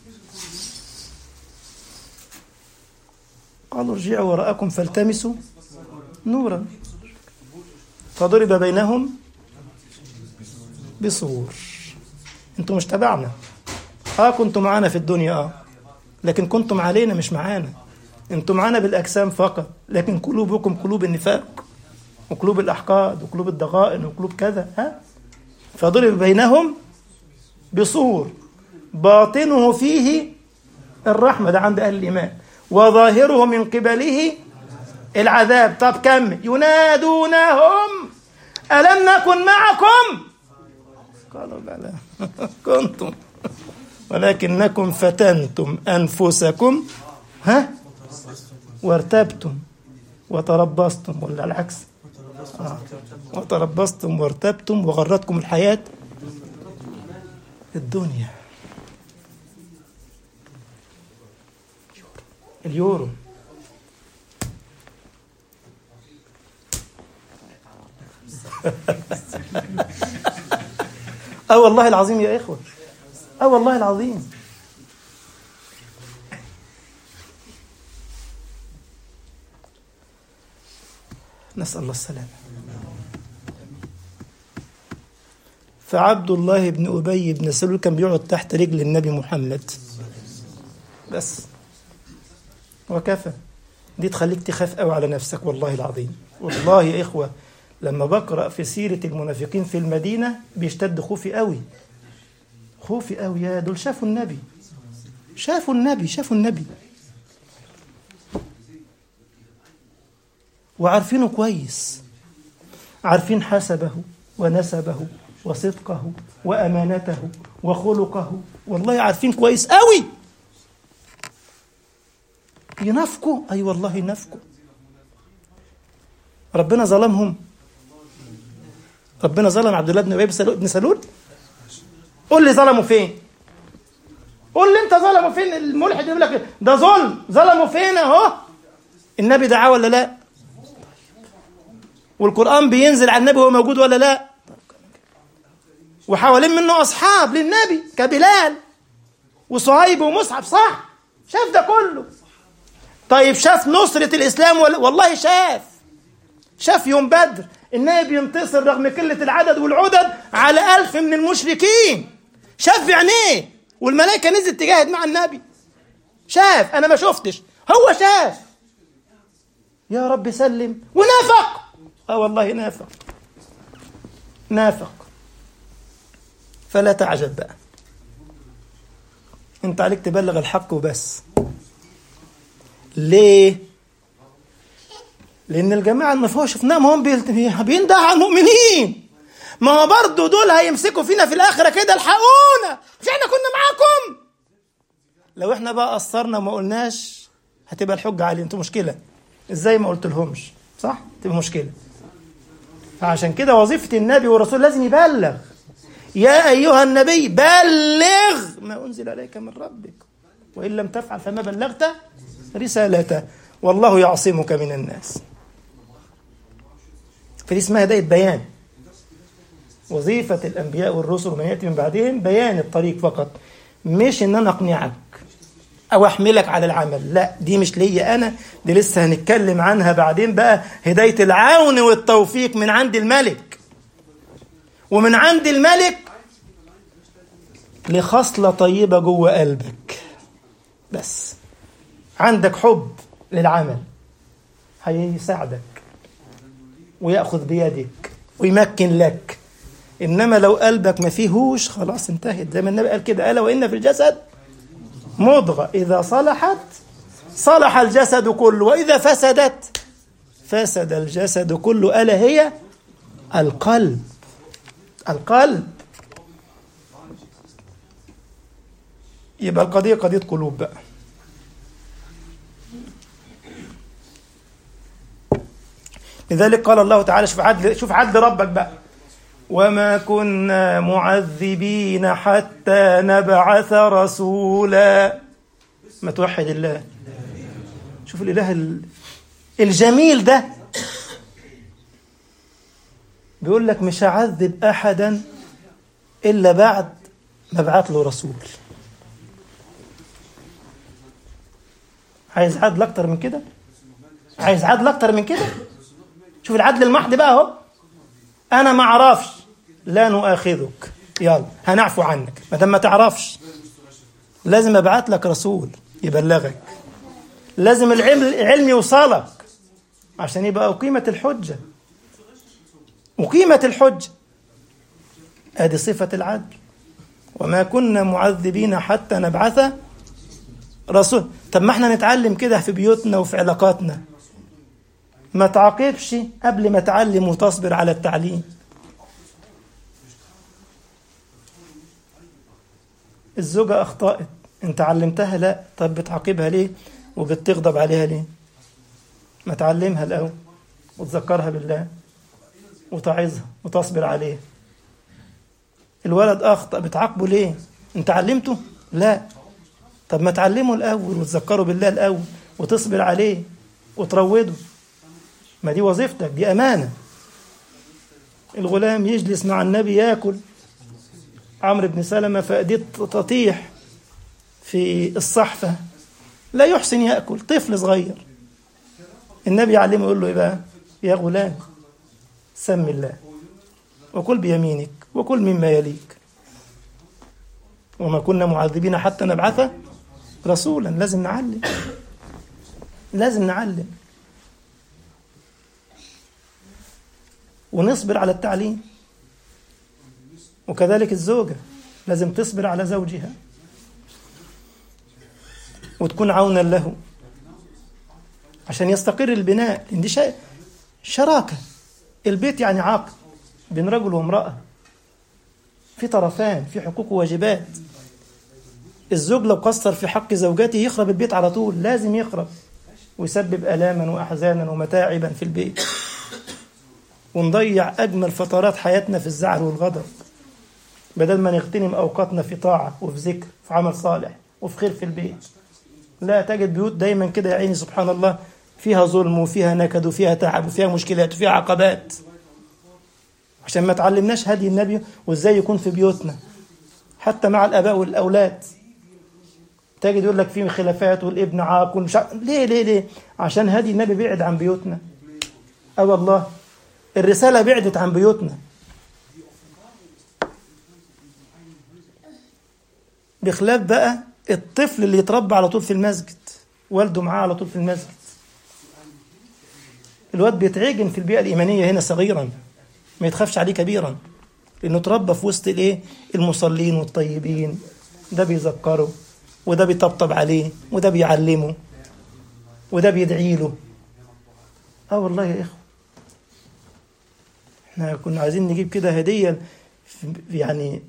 قالوا ارجعوا وراءكم فالتمسوا نورا فضرب بينهم بسور انتوا مش تبعنا اه كنتوا معانا في الدنيا اه لكن كنتم علينا مش معانا انتم معانا بالاجسام فقط لكن قلوبكم قلوب النفاق وقلوب الاحقاد وقلوب الضغائن وقلوب كذا ها فضرب بينهم بصور باطنه فيه الرحمه ده عند اهل الايمان وظاهره من قبله العذاب طب كم ينادونهم الم نكن معكم قالوا بلى كنتم ولكنكم فتنتم انفسكم ها وارتبتم وتربصتم ولا العكس آه. وتربصتم وارتبتم وغرتكم الحياة الدنيا اليورو اه والله العظيم يا اخوه اه والله العظيم نسأل الله السلامة فعبد الله بن أبي بن سلول كان بيقعد تحت رجل النبي محمد بس وكفى دي تخليك تخاف قوي على نفسك والله العظيم والله يا إخوة لما بقرأ في سيرة المنافقين في المدينة بيشتد خوفي قوي خوفي قوي يا دول شافوا النبي شافوا النبي شافوا النبي وعارفينه كويس عارفين حسبه ونسبه وصدقه وأمانته وخلقه والله عارفين كويس قوي ينافقوا أي أيوة والله ينافقوا ربنا ظلمهم ربنا ظلم عبد الله بن ابي بن سلول قول لي ظلموا فين قول لي انت ظلموا فين الملحد يقول لك ده ظلم ظلموا فين اهو النبي دعاه ولا لا والقران بينزل على النبي وهو موجود ولا لا وحوالين منه اصحاب للنبي كبلال وصهيب ومصعب صح شاف ده كله طيب شاف نصرة الإسلام والله شاف شاف يوم بدر النبي بينتصر رغم قلة العدد والعدد على ألف من المشركين شاف بعينيه والملائكة نزلت تجاهد مع النبي شاف أنا ما شفتش هو شاف يا رب سلم ونافق اه والله نافق نافق فلا تعجب بقى انت عليك تبلغ الحق وبس ليه لان الجماعه اللي فوق شفناهم هم بيندهوا على المؤمنين ما هو برضه دول هيمسكوا فينا في الاخره كده الحقونا مش احنا كنا معاكم لو احنا بقى قصرنا وما قلناش هتبقى الحجه علي انتوا مشكله ازاي ما قلت لهمش صح تبقى مشكله فعشان كده وظيفه النبي والرسول لازم يبلغ يا ايها النبي بلغ ما انزل اليك من ربك وان لم تفعل فما بلغت رسالته والله يعصمك من الناس فدي اسمها هدايه بيان وظيفة الأنبياء والرسل ومن يأتي من بعدهم بيان الطريق فقط مش إن أنا أقنعك أو أحملك على العمل لا دي مش ليا أنا دي لسه هنتكلم عنها بعدين بقى هداية العون والتوفيق من عند الملك ومن عند الملك لخصلة طيبة جوه قلبك بس عندك حب للعمل هيساعدك ويأخذ بيدك ويمكن لك إنما لو قلبك ما فيهوش خلاص انتهت زي ما النبي قال كده ألا وإن في الجسد مضغة إذا صلحت صلح الجسد كله وإذا فسدت فسد الجسد كله ألا هي القلب القلب يبقى القضية قضية قلوب بقى لذلك قال الله تعالى شوف عدل شوف عدل ربك بقى وما كنا معذبين حتى نبعث رسولا ما توحد الله شوف الاله الجميل ده بيقول لك مش هعذب احدا الا بعد ما ابعت له رسول عايز عدل اكتر من كده عايز عدل اكتر من كده شوف العدل المحض بقى اهو انا ما اعرفش لا نؤاخذك يلا هنعفو عنك ما دام ما تعرفش لازم ابعت لك رسول يبلغك لازم العلم العلم يوصلك عشان يبقى أقيمت الحجة أقيمت الحجة ادي صفة العدل وما كنا معذبين حتى نبعث رسول طب ما احنا نتعلم كده في بيوتنا وفي علاقاتنا ما تعاقبش قبل ما تعلم وتصبر على التعليم الزوجة أخطأت أنت علمتها لا طب بتعاقبها ليه وبتغضب عليها ليه ما تعلمها الأول وتذكرها بالله وتعظها وتصبر عليه الولد أخطأ بتعاقبه ليه أنت علمته لا طب ما تعلمه الأول وتذكره بالله الأول وتصبر عليه وتروده ما دي وظيفتك دي أمانة الغلام يجلس مع النبي ياكل عمرو بن سلمة فأديت تطيح في الصحفة لا يحسن يأكل طفل صغير النبي يعلمه يقول له إيه بقى يا غلام سم الله وكل بيمينك وكل مما يليك وما كنا معذبين حتى نبعث رسولا لازم نعلم لازم نعلم ونصبر على التعليم وكذلك الزوجة لازم تصبر على زوجها وتكون عونا له عشان يستقر البناء لأن دي شيء شراكة البيت يعني عقد بين رجل وامرأة في طرفان في حقوق وواجبات الزوج لو قصر في حق زوجته يخرب البيت على طول لازم يخرب ويسبب آلاما وأحزانا ومتاعبا في البيت ونضيع أجمل فترات حياتنا في الزعل والغضب بدل ما نغتنم أوقاتنا في طاعة وفي ذكر في عمل صالح وفي خير في البيت لا تجد بيوت دايما كده يا عيني سبحان الله فيها ظلم وفيها نكد وفيها تعب وفيها مشكلات وفيها عقبات عشان ما تعلمناش هدي النبي وازاي يكون في بيوتنا حتى مع الاباء والاولاد تجد يقول لك في خلافات والابن عاق والمش عارف- ليه ليه ليه عشان هدي النبي بعد عن بيوتنا اه والله الرساله بعدت عن بيوتنا بخلاف بقى الطفل اللي يتربى على طول في المسجد والده معاه على طول في المسجد الواد بيتعجن في البيئة الإيمانية هنا صغيرا ما يتخافش عليه كبيرا لأنه اتربى في وسط الإيه المصلين والطيبين ده بيذكره وده بيطبطب عليه وده بيعلمه وده بيدعي له اه والله يا اخوه احنا كنا عايزين نجيب كده هديه في- يعني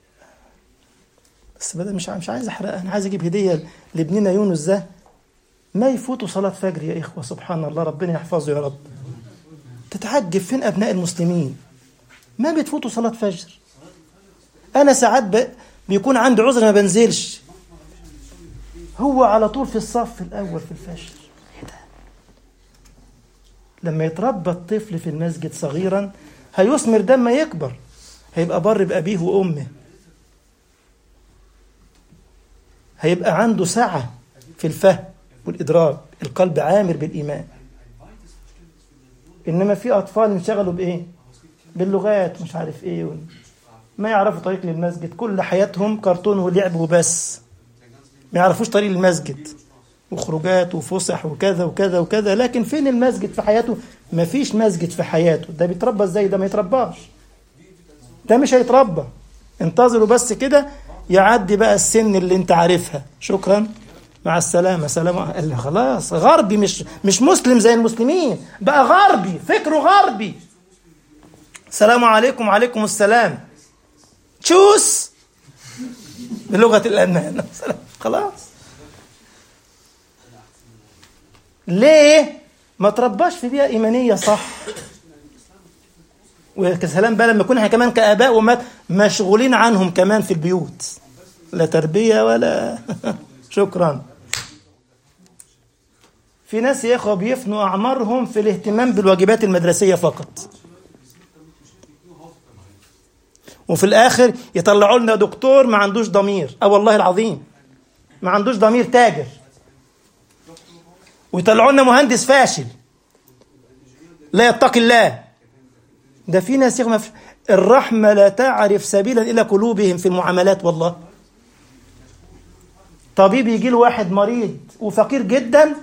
بس بدل مش ع- مش عايز احرقها انا عايز اجيب هديه لابننا يونس ده ما يفوتوا صلاه فجر يا اخوه سبحان الله ربنا يحفظه يا رب تتعجب فين ابناء المسلمين ما بتفوتوا صلاه فجر انا ساعات ب... بيكون عندي عذر ما بنزلش هو على طول في الصف الاول في الفجر ايه ده لما يتربى الطفل في المسجد صغيرا هيثمر ده ما يكبر هيبقى بر بأبيه وأمه هيبقى عنده سعة في الفهم والإدراك القلب عامر بالإيمان إنما في أطفال انشغلوا بإيه باللغات مش عارف إيه وال- ما يعرفوا طريق للمسجد كل حياتهم كرتون ولعب وبس ما يعرفوش طريق المسجد وخروجات وفسح وكذا وكذا وكذا لكن فين المسجد في حياته ما فيش مسجد في حياته ده بيتربى ازاي ده ما يترباش ده مش هيتربى انتظروا بس كده يعدي بقى السن اللي انت عارفها شكرا مع السلامة سلام قال لي خلاص غربي مش مش مسلم زي المسلمين بقى غربي فكره غربي السلام عليكم وعليكم السلام تشوس بلغة الألمان خلاص ليه ما ترباش في بيئة إيمانية صح ويا سلام بقى لما يكون احنا كمان كآباء وأمهات مشغولين عنهم كمان في البيوت لا تربية ولا شكرا في ناس يا اخوة بيفنوا أعمارهم في الاهتمام بالواجبات المدرسية فقط وفي الآخر يطلعوا لنا دكتور ما عندوش ضمير أه والله العظيم ما عندوش ضمير تاجر ويطلعوا لنا مهندس فاشل لا يتقي الله ده في ناس يغمى في الرحمة لا تعرف سبيلا إلى قلوبهم في المعاملات والله طبيب يجي له واحد مريض وفقير جدا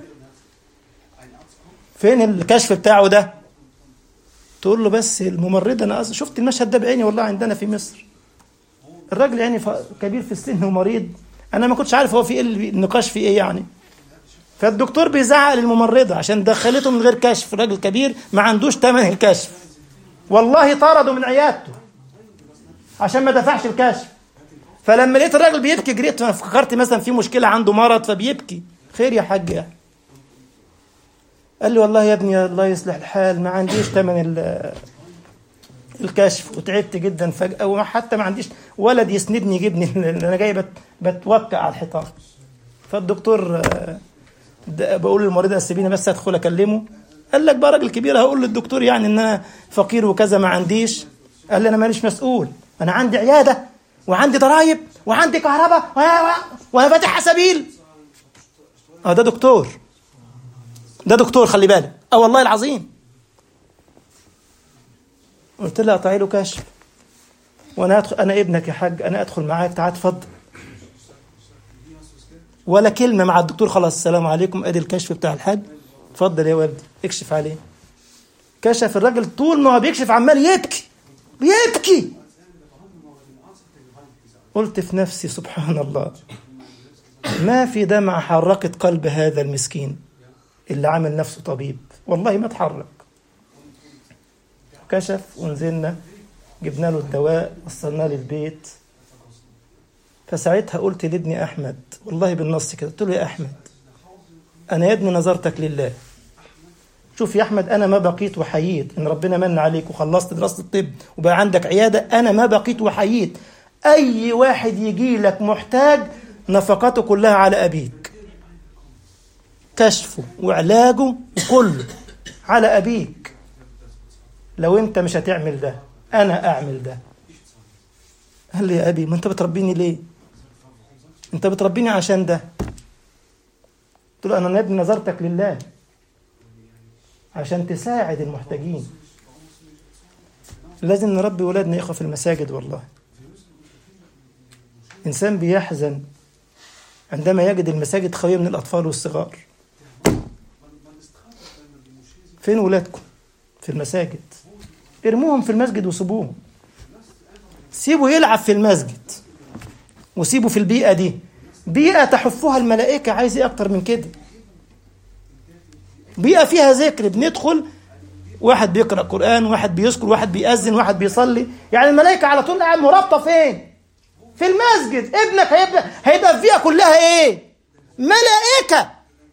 فين الكشف بتاعه ده تقول له بس الممرضة أنا أصلا شفت المشهد ده بعيني والله عندنا في مصر الراجل يعني ف- كبير في السن ومريض أنا ما كنتش عارف هو في إيه اللي- النقاش في إيه يعني فالدكتور بيزعق للممرضة عشان دخلته من غير كشف الراجل كبير ما عندوش تمن الكشف والله طرده من عيادته عشان ما دفعش الكشف فلما لقيت الراجل بيبكي جريت انا فكرت مثلا في مشكله عنده مرض فبيبكي خير يا حاج يعني قال لي والله يا ابني الله يصلح الحال ما عنديش ثمن ال- الكشف وتعبت جدا فجأة وحتى ما عنديش ولد يسندني يجيبني انا جاي بت بتوكع على الحيطان فالدكتور آه، ده بقول للمريض سيبيني بس ادخل اكلمه قال لك بقى راجل كبير هقول للدكتور يعني ان انا فقير وكذا ما عنديش قال لي انا ماليش مسؤول انا عندي عياده وعندي ضرايب وعندي كهرباء و- و- وانا فاتح سبيل اه ده دكتور ده دكتور خلي بالك اه والله العظيم قلت لها اقطعي له كشف وانا ادخل انا ابنك يا حاج انا ادخل معاك تعال اتفضل ولا كلمه مع الدكتور خلاص السلام عليكم ادي الكشف بتاع الحاج اتفضل يا ولدي اكشف عليه كشف الراجل طول ما هو بيكشف عمال يبكي بيبكي قلت في نفسي سبحان الله ما في دمعة حركت قلب هذا المسكين اللي عامل نفسه طبيب والله ما اتحرك كشف ونزلنا جبنا له الدواء وصلناه للبيت فساعتها قلت لابني احمد والله بالنص كده قلت له يا احمد انا يا ابني نظرتك لله شوف يا احمد انا ما بقيت وحييت ان ربنا من عليك وخلصت دراسه الطب وبقى عندك عياده انا ما بقيت وحييت اي واحد يجي لك محتاج نفقته كلها على ابيك كشفه وعلاجه وكله على ابيك لو انت مش هتعمل ده انا اعمل ده قال لي يا ابي ما انت بتربيني ليه انت بتربيني عشان ده قلت له انا يا ابني نظرتك لله عشان تساعد المحتاجين لازم نربي ولادنا يقف في المساجد والله إنسان بيحزن عندما يجد المساجد خالية من الأطفال والصغار فين ولادكم في المساجد ارموهم في المسجد وسيبوهم سيبوا يلعب في المسجد وسيبوا في البيئة دي بيئة تحفها الملائكة عايز ايه أكتر من كده بيئة فيها ذكر بندخل واحد بيقرأ قرآن واحد بيذكر واحد بيأذن واحد بيصلي يعني الملائكة على طول قاعد مرابطة فين في المسجد ابنك هيبقى هيبقى البيئة كلها ايه ملائكة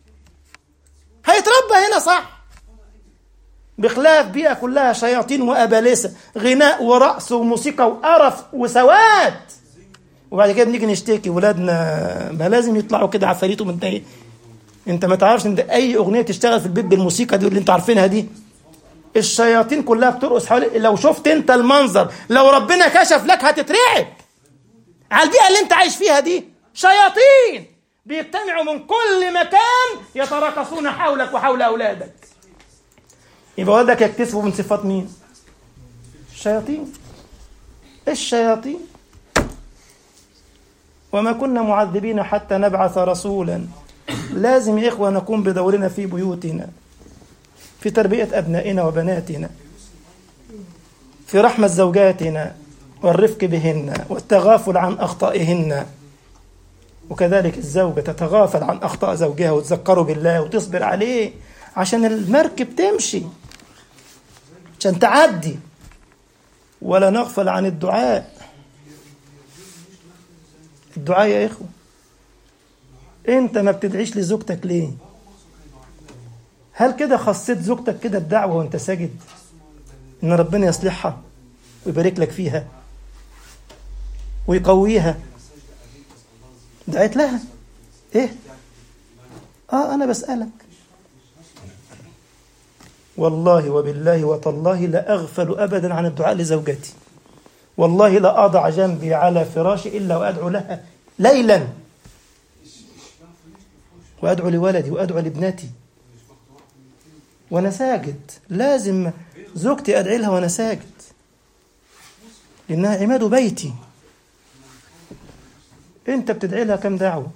هيتربى هنا صح بخلاف بيئة كلها شياطين وأبالسة غناء ورقص وموسيقى وقرف وسواد وبعد كده بنيجي نشتكي ولادنا ما لازم يطلعوا كده عفاريت ومتضايق انت ما تعرفش ان اي اغنيه تشتغل في البيت بالموسيقى دي اللي انتوا عارفينها دي الشياطين كلها بترقص حوالي لو شفت انت المنظر لو ربنا كشف لك هتترعب على البيئه اللي انت عايش فيها دي شياطين بيجتمعوا من كل مكان يتراقصون حولك وحول اولادك يبقى ولدك يكتسبوا من صفات مين الشياطين الشياطين وما كنا معذبين حتى نبعث رسولا لازم يا إخوة نقوم بدورنا في بيوتنا في تربية أبنائنا وبناتنا في رحمة زوجاتنا والرفق بهن والتغافل عن أخطائهن وكذلك الزوجة تتغافل عن أخطاء زوجها وتذكره بالله وتصبر عليه عشان المركب تمشي عشان تعدي ولا نغفل عن الدعاء الدعاء يا إخوة انت ما بتدعيش لزوجتك ليه هل كده خصيت زوجتك كده بدعوة وانت ساجد ان ربنا يصلحها ويبارك لك فيها ويقويها دعيت لها ايه اه انا بسألك والله وبالله وتالله لا أغفل أبدا عن الدعاء لزوجتي والله لا أضع جنبي على فراشي إلا وأدعو لها ليلا وأدعو لولدي وأدعو لابنتي وأنا ساجد لازم زوجتي أدعي لها وأنا ساجد لأنها عماد بيتي أنت بتدعي لها كم دعوة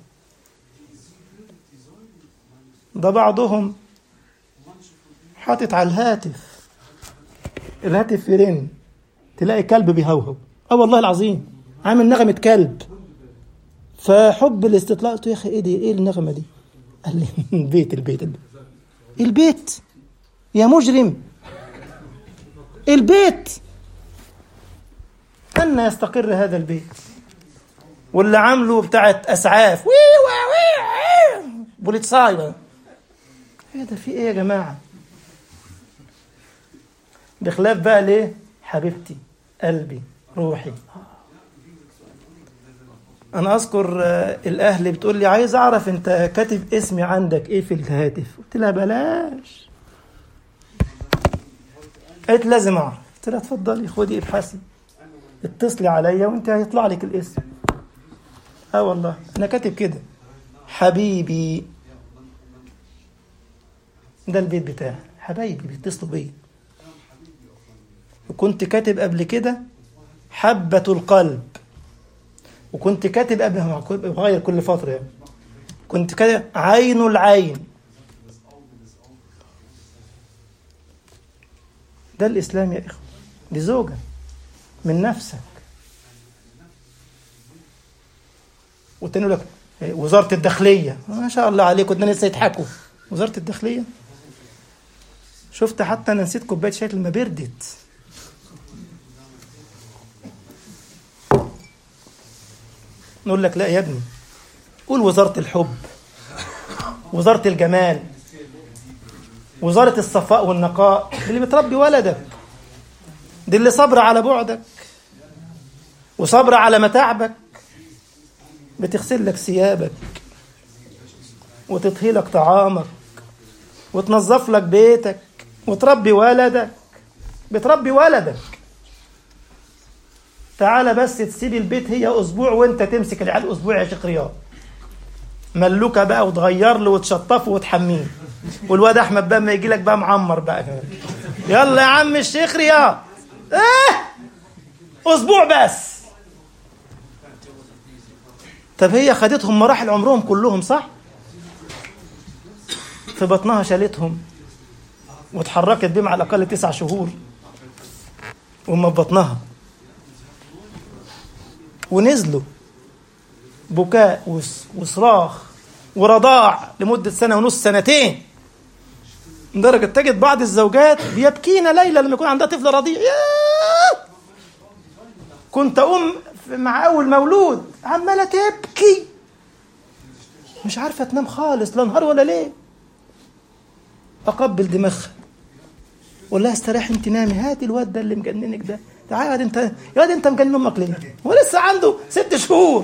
ده بعضهم حاطط على الهاتف الهاتف يرن تلاقي كلب بيهوهو اه والله العظيم عامل نغمة كلب فحب الاستطلاع قلت يا اخي ايه دي ايه النغمة دي قال لي البيت البيت البيت البيت يا مجرم البيت أن يستقر هذا البيت واللي عامله بتاعت أسعاف وي وي وي بوليتساي بقى ايه ده في ايه يا جماعة بخلاف بقى ليه حبيبتي قلبي روحي انا اذكر الاهل بتقول لي عايز اعرف انت كاتب اسمي عندك ايه في الهاتف قلت لها بلاش قالت لازم اعرف قلت لها اتفضلي خدي ابحثي اتصلي عليا وانت هيطلع لك الاسم اه والله انا كاتب كده حبيبي ده البيت بتاعي حبايبي بيتصلوا بيا وكنت كاتب قبل كده حبة القلب وكنت كاتب قبل ما بغير كل فترة يعني. كنت كاتب عين العين ده الإسلام يا إخوة دي زوجة من نفسك والتاني يقول لك وزارة الداخلية ما شاء الله عليكم ده لسه يضحكوا وزارة الداخلية شفت حتى أنا نسيت كوباية شاي لما بردت نقول لك لا يا ابني قول وزارة الحب وزارة الجمال وزارة الصفاء والنقاء دي اللي بتربي ولدك دي اللي صبر على بعدك وصبر على متاعبك بتغسل لك ثيابك وتطهي لك طعامك وتنظف لك بيتك وتربي ولدك بتربي ولدك تعالى بس تسيب البيت هي اسبوع وانت تمسك العيال اسبوع يا شيخ رياض ملوكه بقى وتغير له وتشطفه وتحميه والواد احمد بقى ما يجي لك بقى معمر بقى كمان يلا يا عم الشيخ رياض اه اسبوع بس طب هي خدتهم مراحل عمرهم كلهم صح في بطنها شالتهم واتحركت بيهم على الاقل تسع شهور وهم في بطنها ونزلوا بكاء وصراخ ورضاع لمدة سنة ونص سنتين لدرجة تجد بعض الزوجات بيبكين ليلة لما يكون عندها طفل رضيع ياه كنت أم مع أول مولود عمالة تبكي مش عارفة تنام خالص لا نهار ولا ليل أقبل دماغها ولا لها استريح انت نامي هاتي الواد ده اللي مجننك ده تعال انت يا واد انت مجنن امك ليه؟ هو لسه عنده ست شهور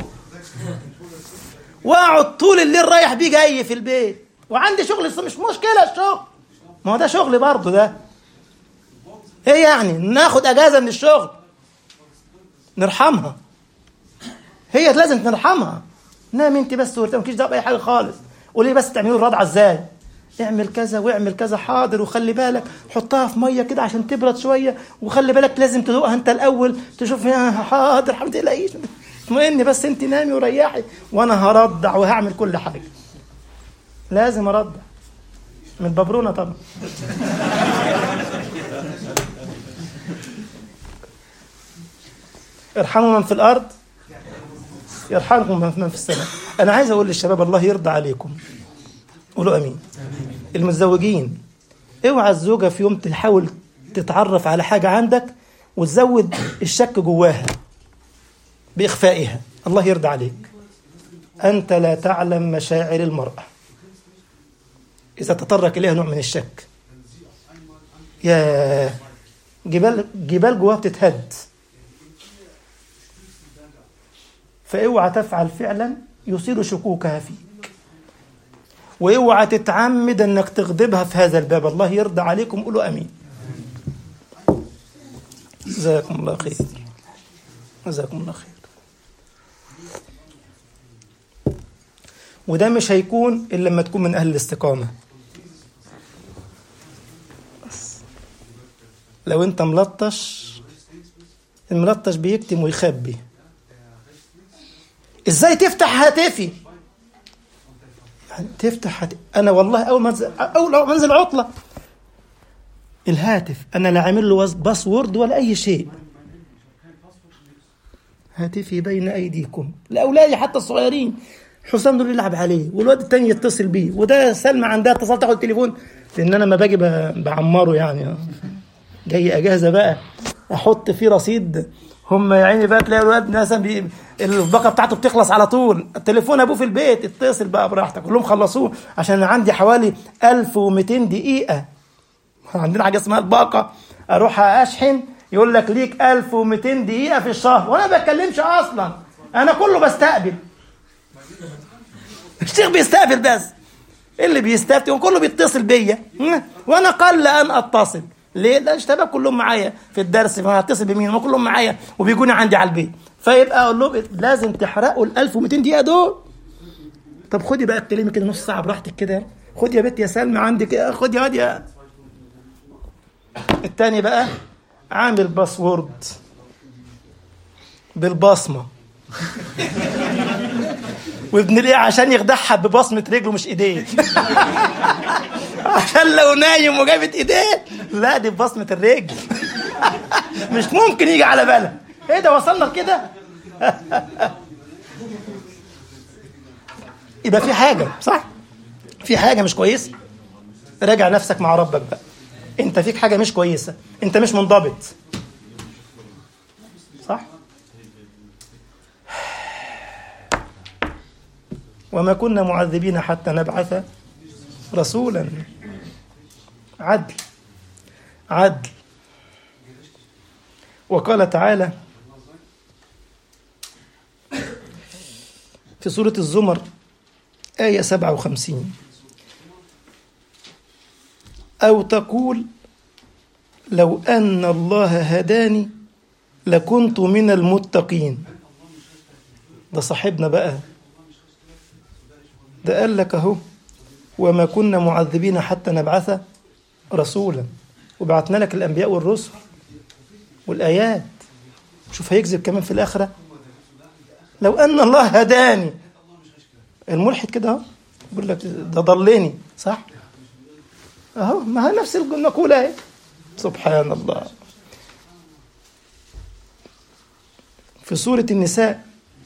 واقعد طول الليل رايح بيه جاي في البيت وعندي شغل مش مشكله الشغل ما هو ده شغل برضه ده ايه يعني ناخد اجازه من الشغل نرحمها هي لازم نرحمها نام انت بس وارتاح مالكيش دعوه باي حاجه خالص قولي بس تعملوا الرضعه ازاي اعمل كذا واعمل كذا حاضر وخلي بالك حطها في ميه كده عشان تبرد شويه وخلي بالك لازم تدوقها انت الاول تشوف فيها حاضر ما تقلقيش اطمئني بس انت نامي وريحي وانا هرضع وهعمل كل حاجه لازم ارضع من ببرونه طبعا ارحموا من في الارض يرحمكم من في السماء انا عايز اقول للشباب الله يرضى عليكم قولوا امين المتزوجين اوعى الزوجه في يوم تحاول تتعرف على حاجه عندك وتزود الشك جواها باخفائها الله يرضى عليك انت لا تعلم مشاعر المراه اذا تطرق اليها نوع من الشك يا جبال جبال جواها بتتهد فاوعى تفعل فعلا يثير شكوكها فيك واوعى تتعمد انك تغضبها في هذا الباب الله يرضى عليكم قولوا امين جزاكم الله خير جزاكم الله خير وده مش هيكون الا لما تكون من اهل الاستقامه لو انت ملطش الملطش بيكتم ويخبي ازاي تفتح هاتفي يعني تفتح هاتف. انا والله اول ما انزل اول ما انزل عطله الهاتف انا لا عامل له باسورد ولا اي شيء هاتفي بين ايديكم لاولادي حتى الصغيرين حسام دول يلعب عليه والواد التاني يتصل بيه وده سلمى عندها اتصلت تاخد التليفون لان انا لما باجي بعمره يعني جاي اجازه بقى احط فيه رصيد هم يا عيني بقى تلاقي الواد مثلا بي... الباقه بتاعته بتخلص على طول التليفون ابوه في البيت اتصل بقى براحتك كلهم خلصوه عشان عندي حوالي 1200 دقيقه عندنا حاجه اسمها الباقه اروح اشحن يقول لك ليك 1200 دقيقه في الشهر وانا ما بتكلمش اصلا انا كله بستقبل الشيخ بيستقبل بس اللي بيستفتي وكله بيتصل بيا وانا قل ان اتصل ليه؟ ده الشباب كلهم معايا في الدرس فانا هتصل بمين؟ هم كلهم معايا وبيجوني عندي على البيت فيبقى اقول لهم لازم تحرقوا ال 1200 دقيقه دول طب خدي بقى اتكلمي كده نص ساعه براحتك كده خدي يا بنت يا سلمى عندك خدي يا واد يا التاني بقى عامل باسورد بالبصمة وابن الايه عشان يخدعها ببصمة رجله مش ايديه عشان لو نايم وجابت ايديه لا دي ببصمة الرجل مش ممكن يجي على بالها ايه ده وصلنا لكده يبقى في حاجة صح في حاجة مش كويسة راجع نفسك مع ربك بقى انت فيك حاجة مش كويسة انت مش منضبط صح وما كنا معذبين حتى نبعث رسولا عدل عدل وقال تعالى في سورة الزمر آية 57 أو تقول لو أن الله هداني لكنت من المتقين ده صاحبنا بقى ده قال لك أهو وما كنا معذبين حتى نبعث رسولا وبعثنا لك الأنبياء والرسل والآيات شوف هيكذب كمان في الآخرة لو أن الله هداني الملحد كده اهو يقول لك ده ضلني صح اهو ما هي نفس المقولة اهي سبحان الله في سورة النساء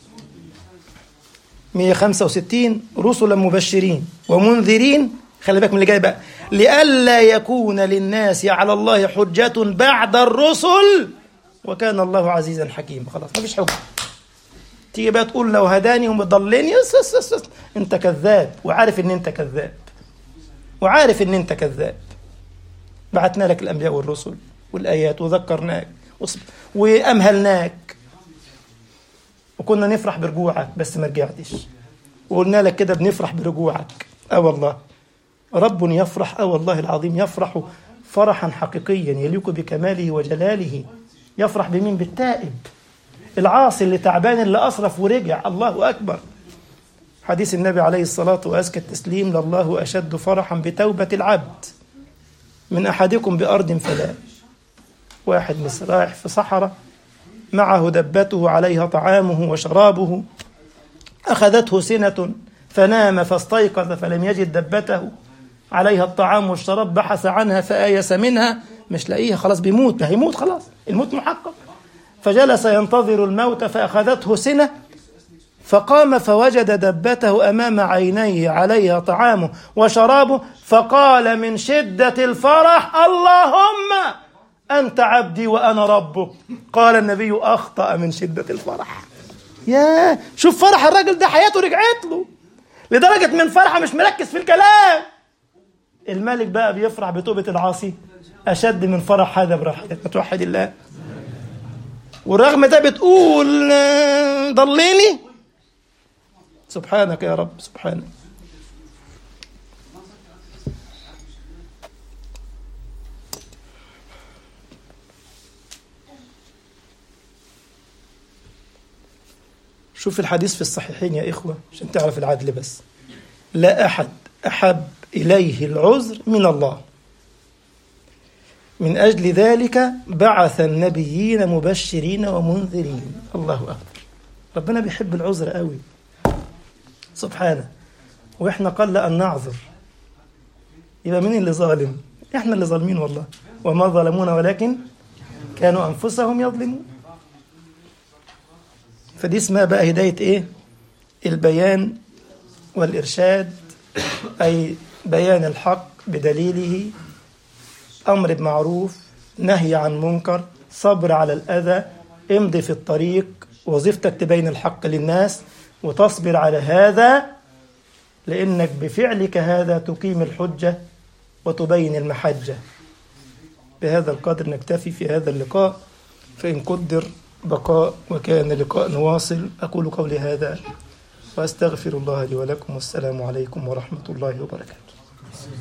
165 رسلا مبشرين ومنذرين خلي بالك من اللي جاي بقى لئلا يكون للناس على الله حجة بعد الرسل وكان الله عزيزا حكيما خلاص ما فيش حجة تيجي بقى تقول لو هداني ومضلني يس يس يس يس. انت كذاب وعارف ان انت كذاب وعارف ان انت كذاب بعتنا لك الانبياء والرسل والايات وذكرناك وامهلناك وكنا نفرح برجوعك بس ما رجعتش وقلنا لك كده بنفرح برجوعك اه والله رب يفرح اه والله العظيم يفرح فرحا حقيقيا يليق بكماله وجلاله يفرح بمين بالتائب العاصي اللي تعبان اللي أسرف ورجع الله أكبر حديث النبي عليه الصلاة وأزكى التسليم لله أشد فرحا بتوبة العبد من أحدكم بأرض فلا واحد رايح في صحراء معه دبته عليها طعامه وشرابه أخذته سنة فنام فاستيقظ فلم يجد دبته عليها الطعام والشراب بحث عنها فآيس منها مش لاقيها خلاص بيموت هيموت خلاص الموت محقق فجلس ينتظر الموت فأخذته سنة فقام فوجد دبته أمام عينيه عليها طعامه وشرابه فقال من شدة الفرح اللهم أنت عبدي وأنا ربك قال النبي أخطأ من شدة الفرح يا شوف فرح الراجل ده حياته رجعت له لدرجة من فرحة مش مركز في الكلام الملك بقى بيفرح بتوبة العاصي أشد من فرح هذا براحتك ما توحد الله والرغم ده بتقول ضليني سبحانك يا رب سبحانك شوف الحديث في الصحيحين يا إخوة عشان تعرف العدل بس لا أحد أحب إليه العذر من الله من أجل ذلك بعث النبيين مبشرين ومنذرين الله أكبر ربنا بيحب العذر قوي سبحانه وإحنا قل أن نعذر يبقى مين اللي ظالم إحنا اللي ظالمين والله وما ظلمونا ولكن كانوا أنفسهم يظلمون فدي اسمها بقى هداية إيه البيان والإرشاد أي بيان الحق بدليله أمر بمعروف نهي عن منكر صبر على الأذى امضي في الطريق وظيفتك تبين الحق للناس وتصبر على هذا لأنك بفعلك هذا تقيم الحجة وتبين المحجة بهذا القدر نكتفي في هذا اللقاء فإن قدر بقاء وكان لقاء واصل أقول قولي هذا وأستغفر الله لي ولكم والسلام عليكم ورحمة الله وبركاته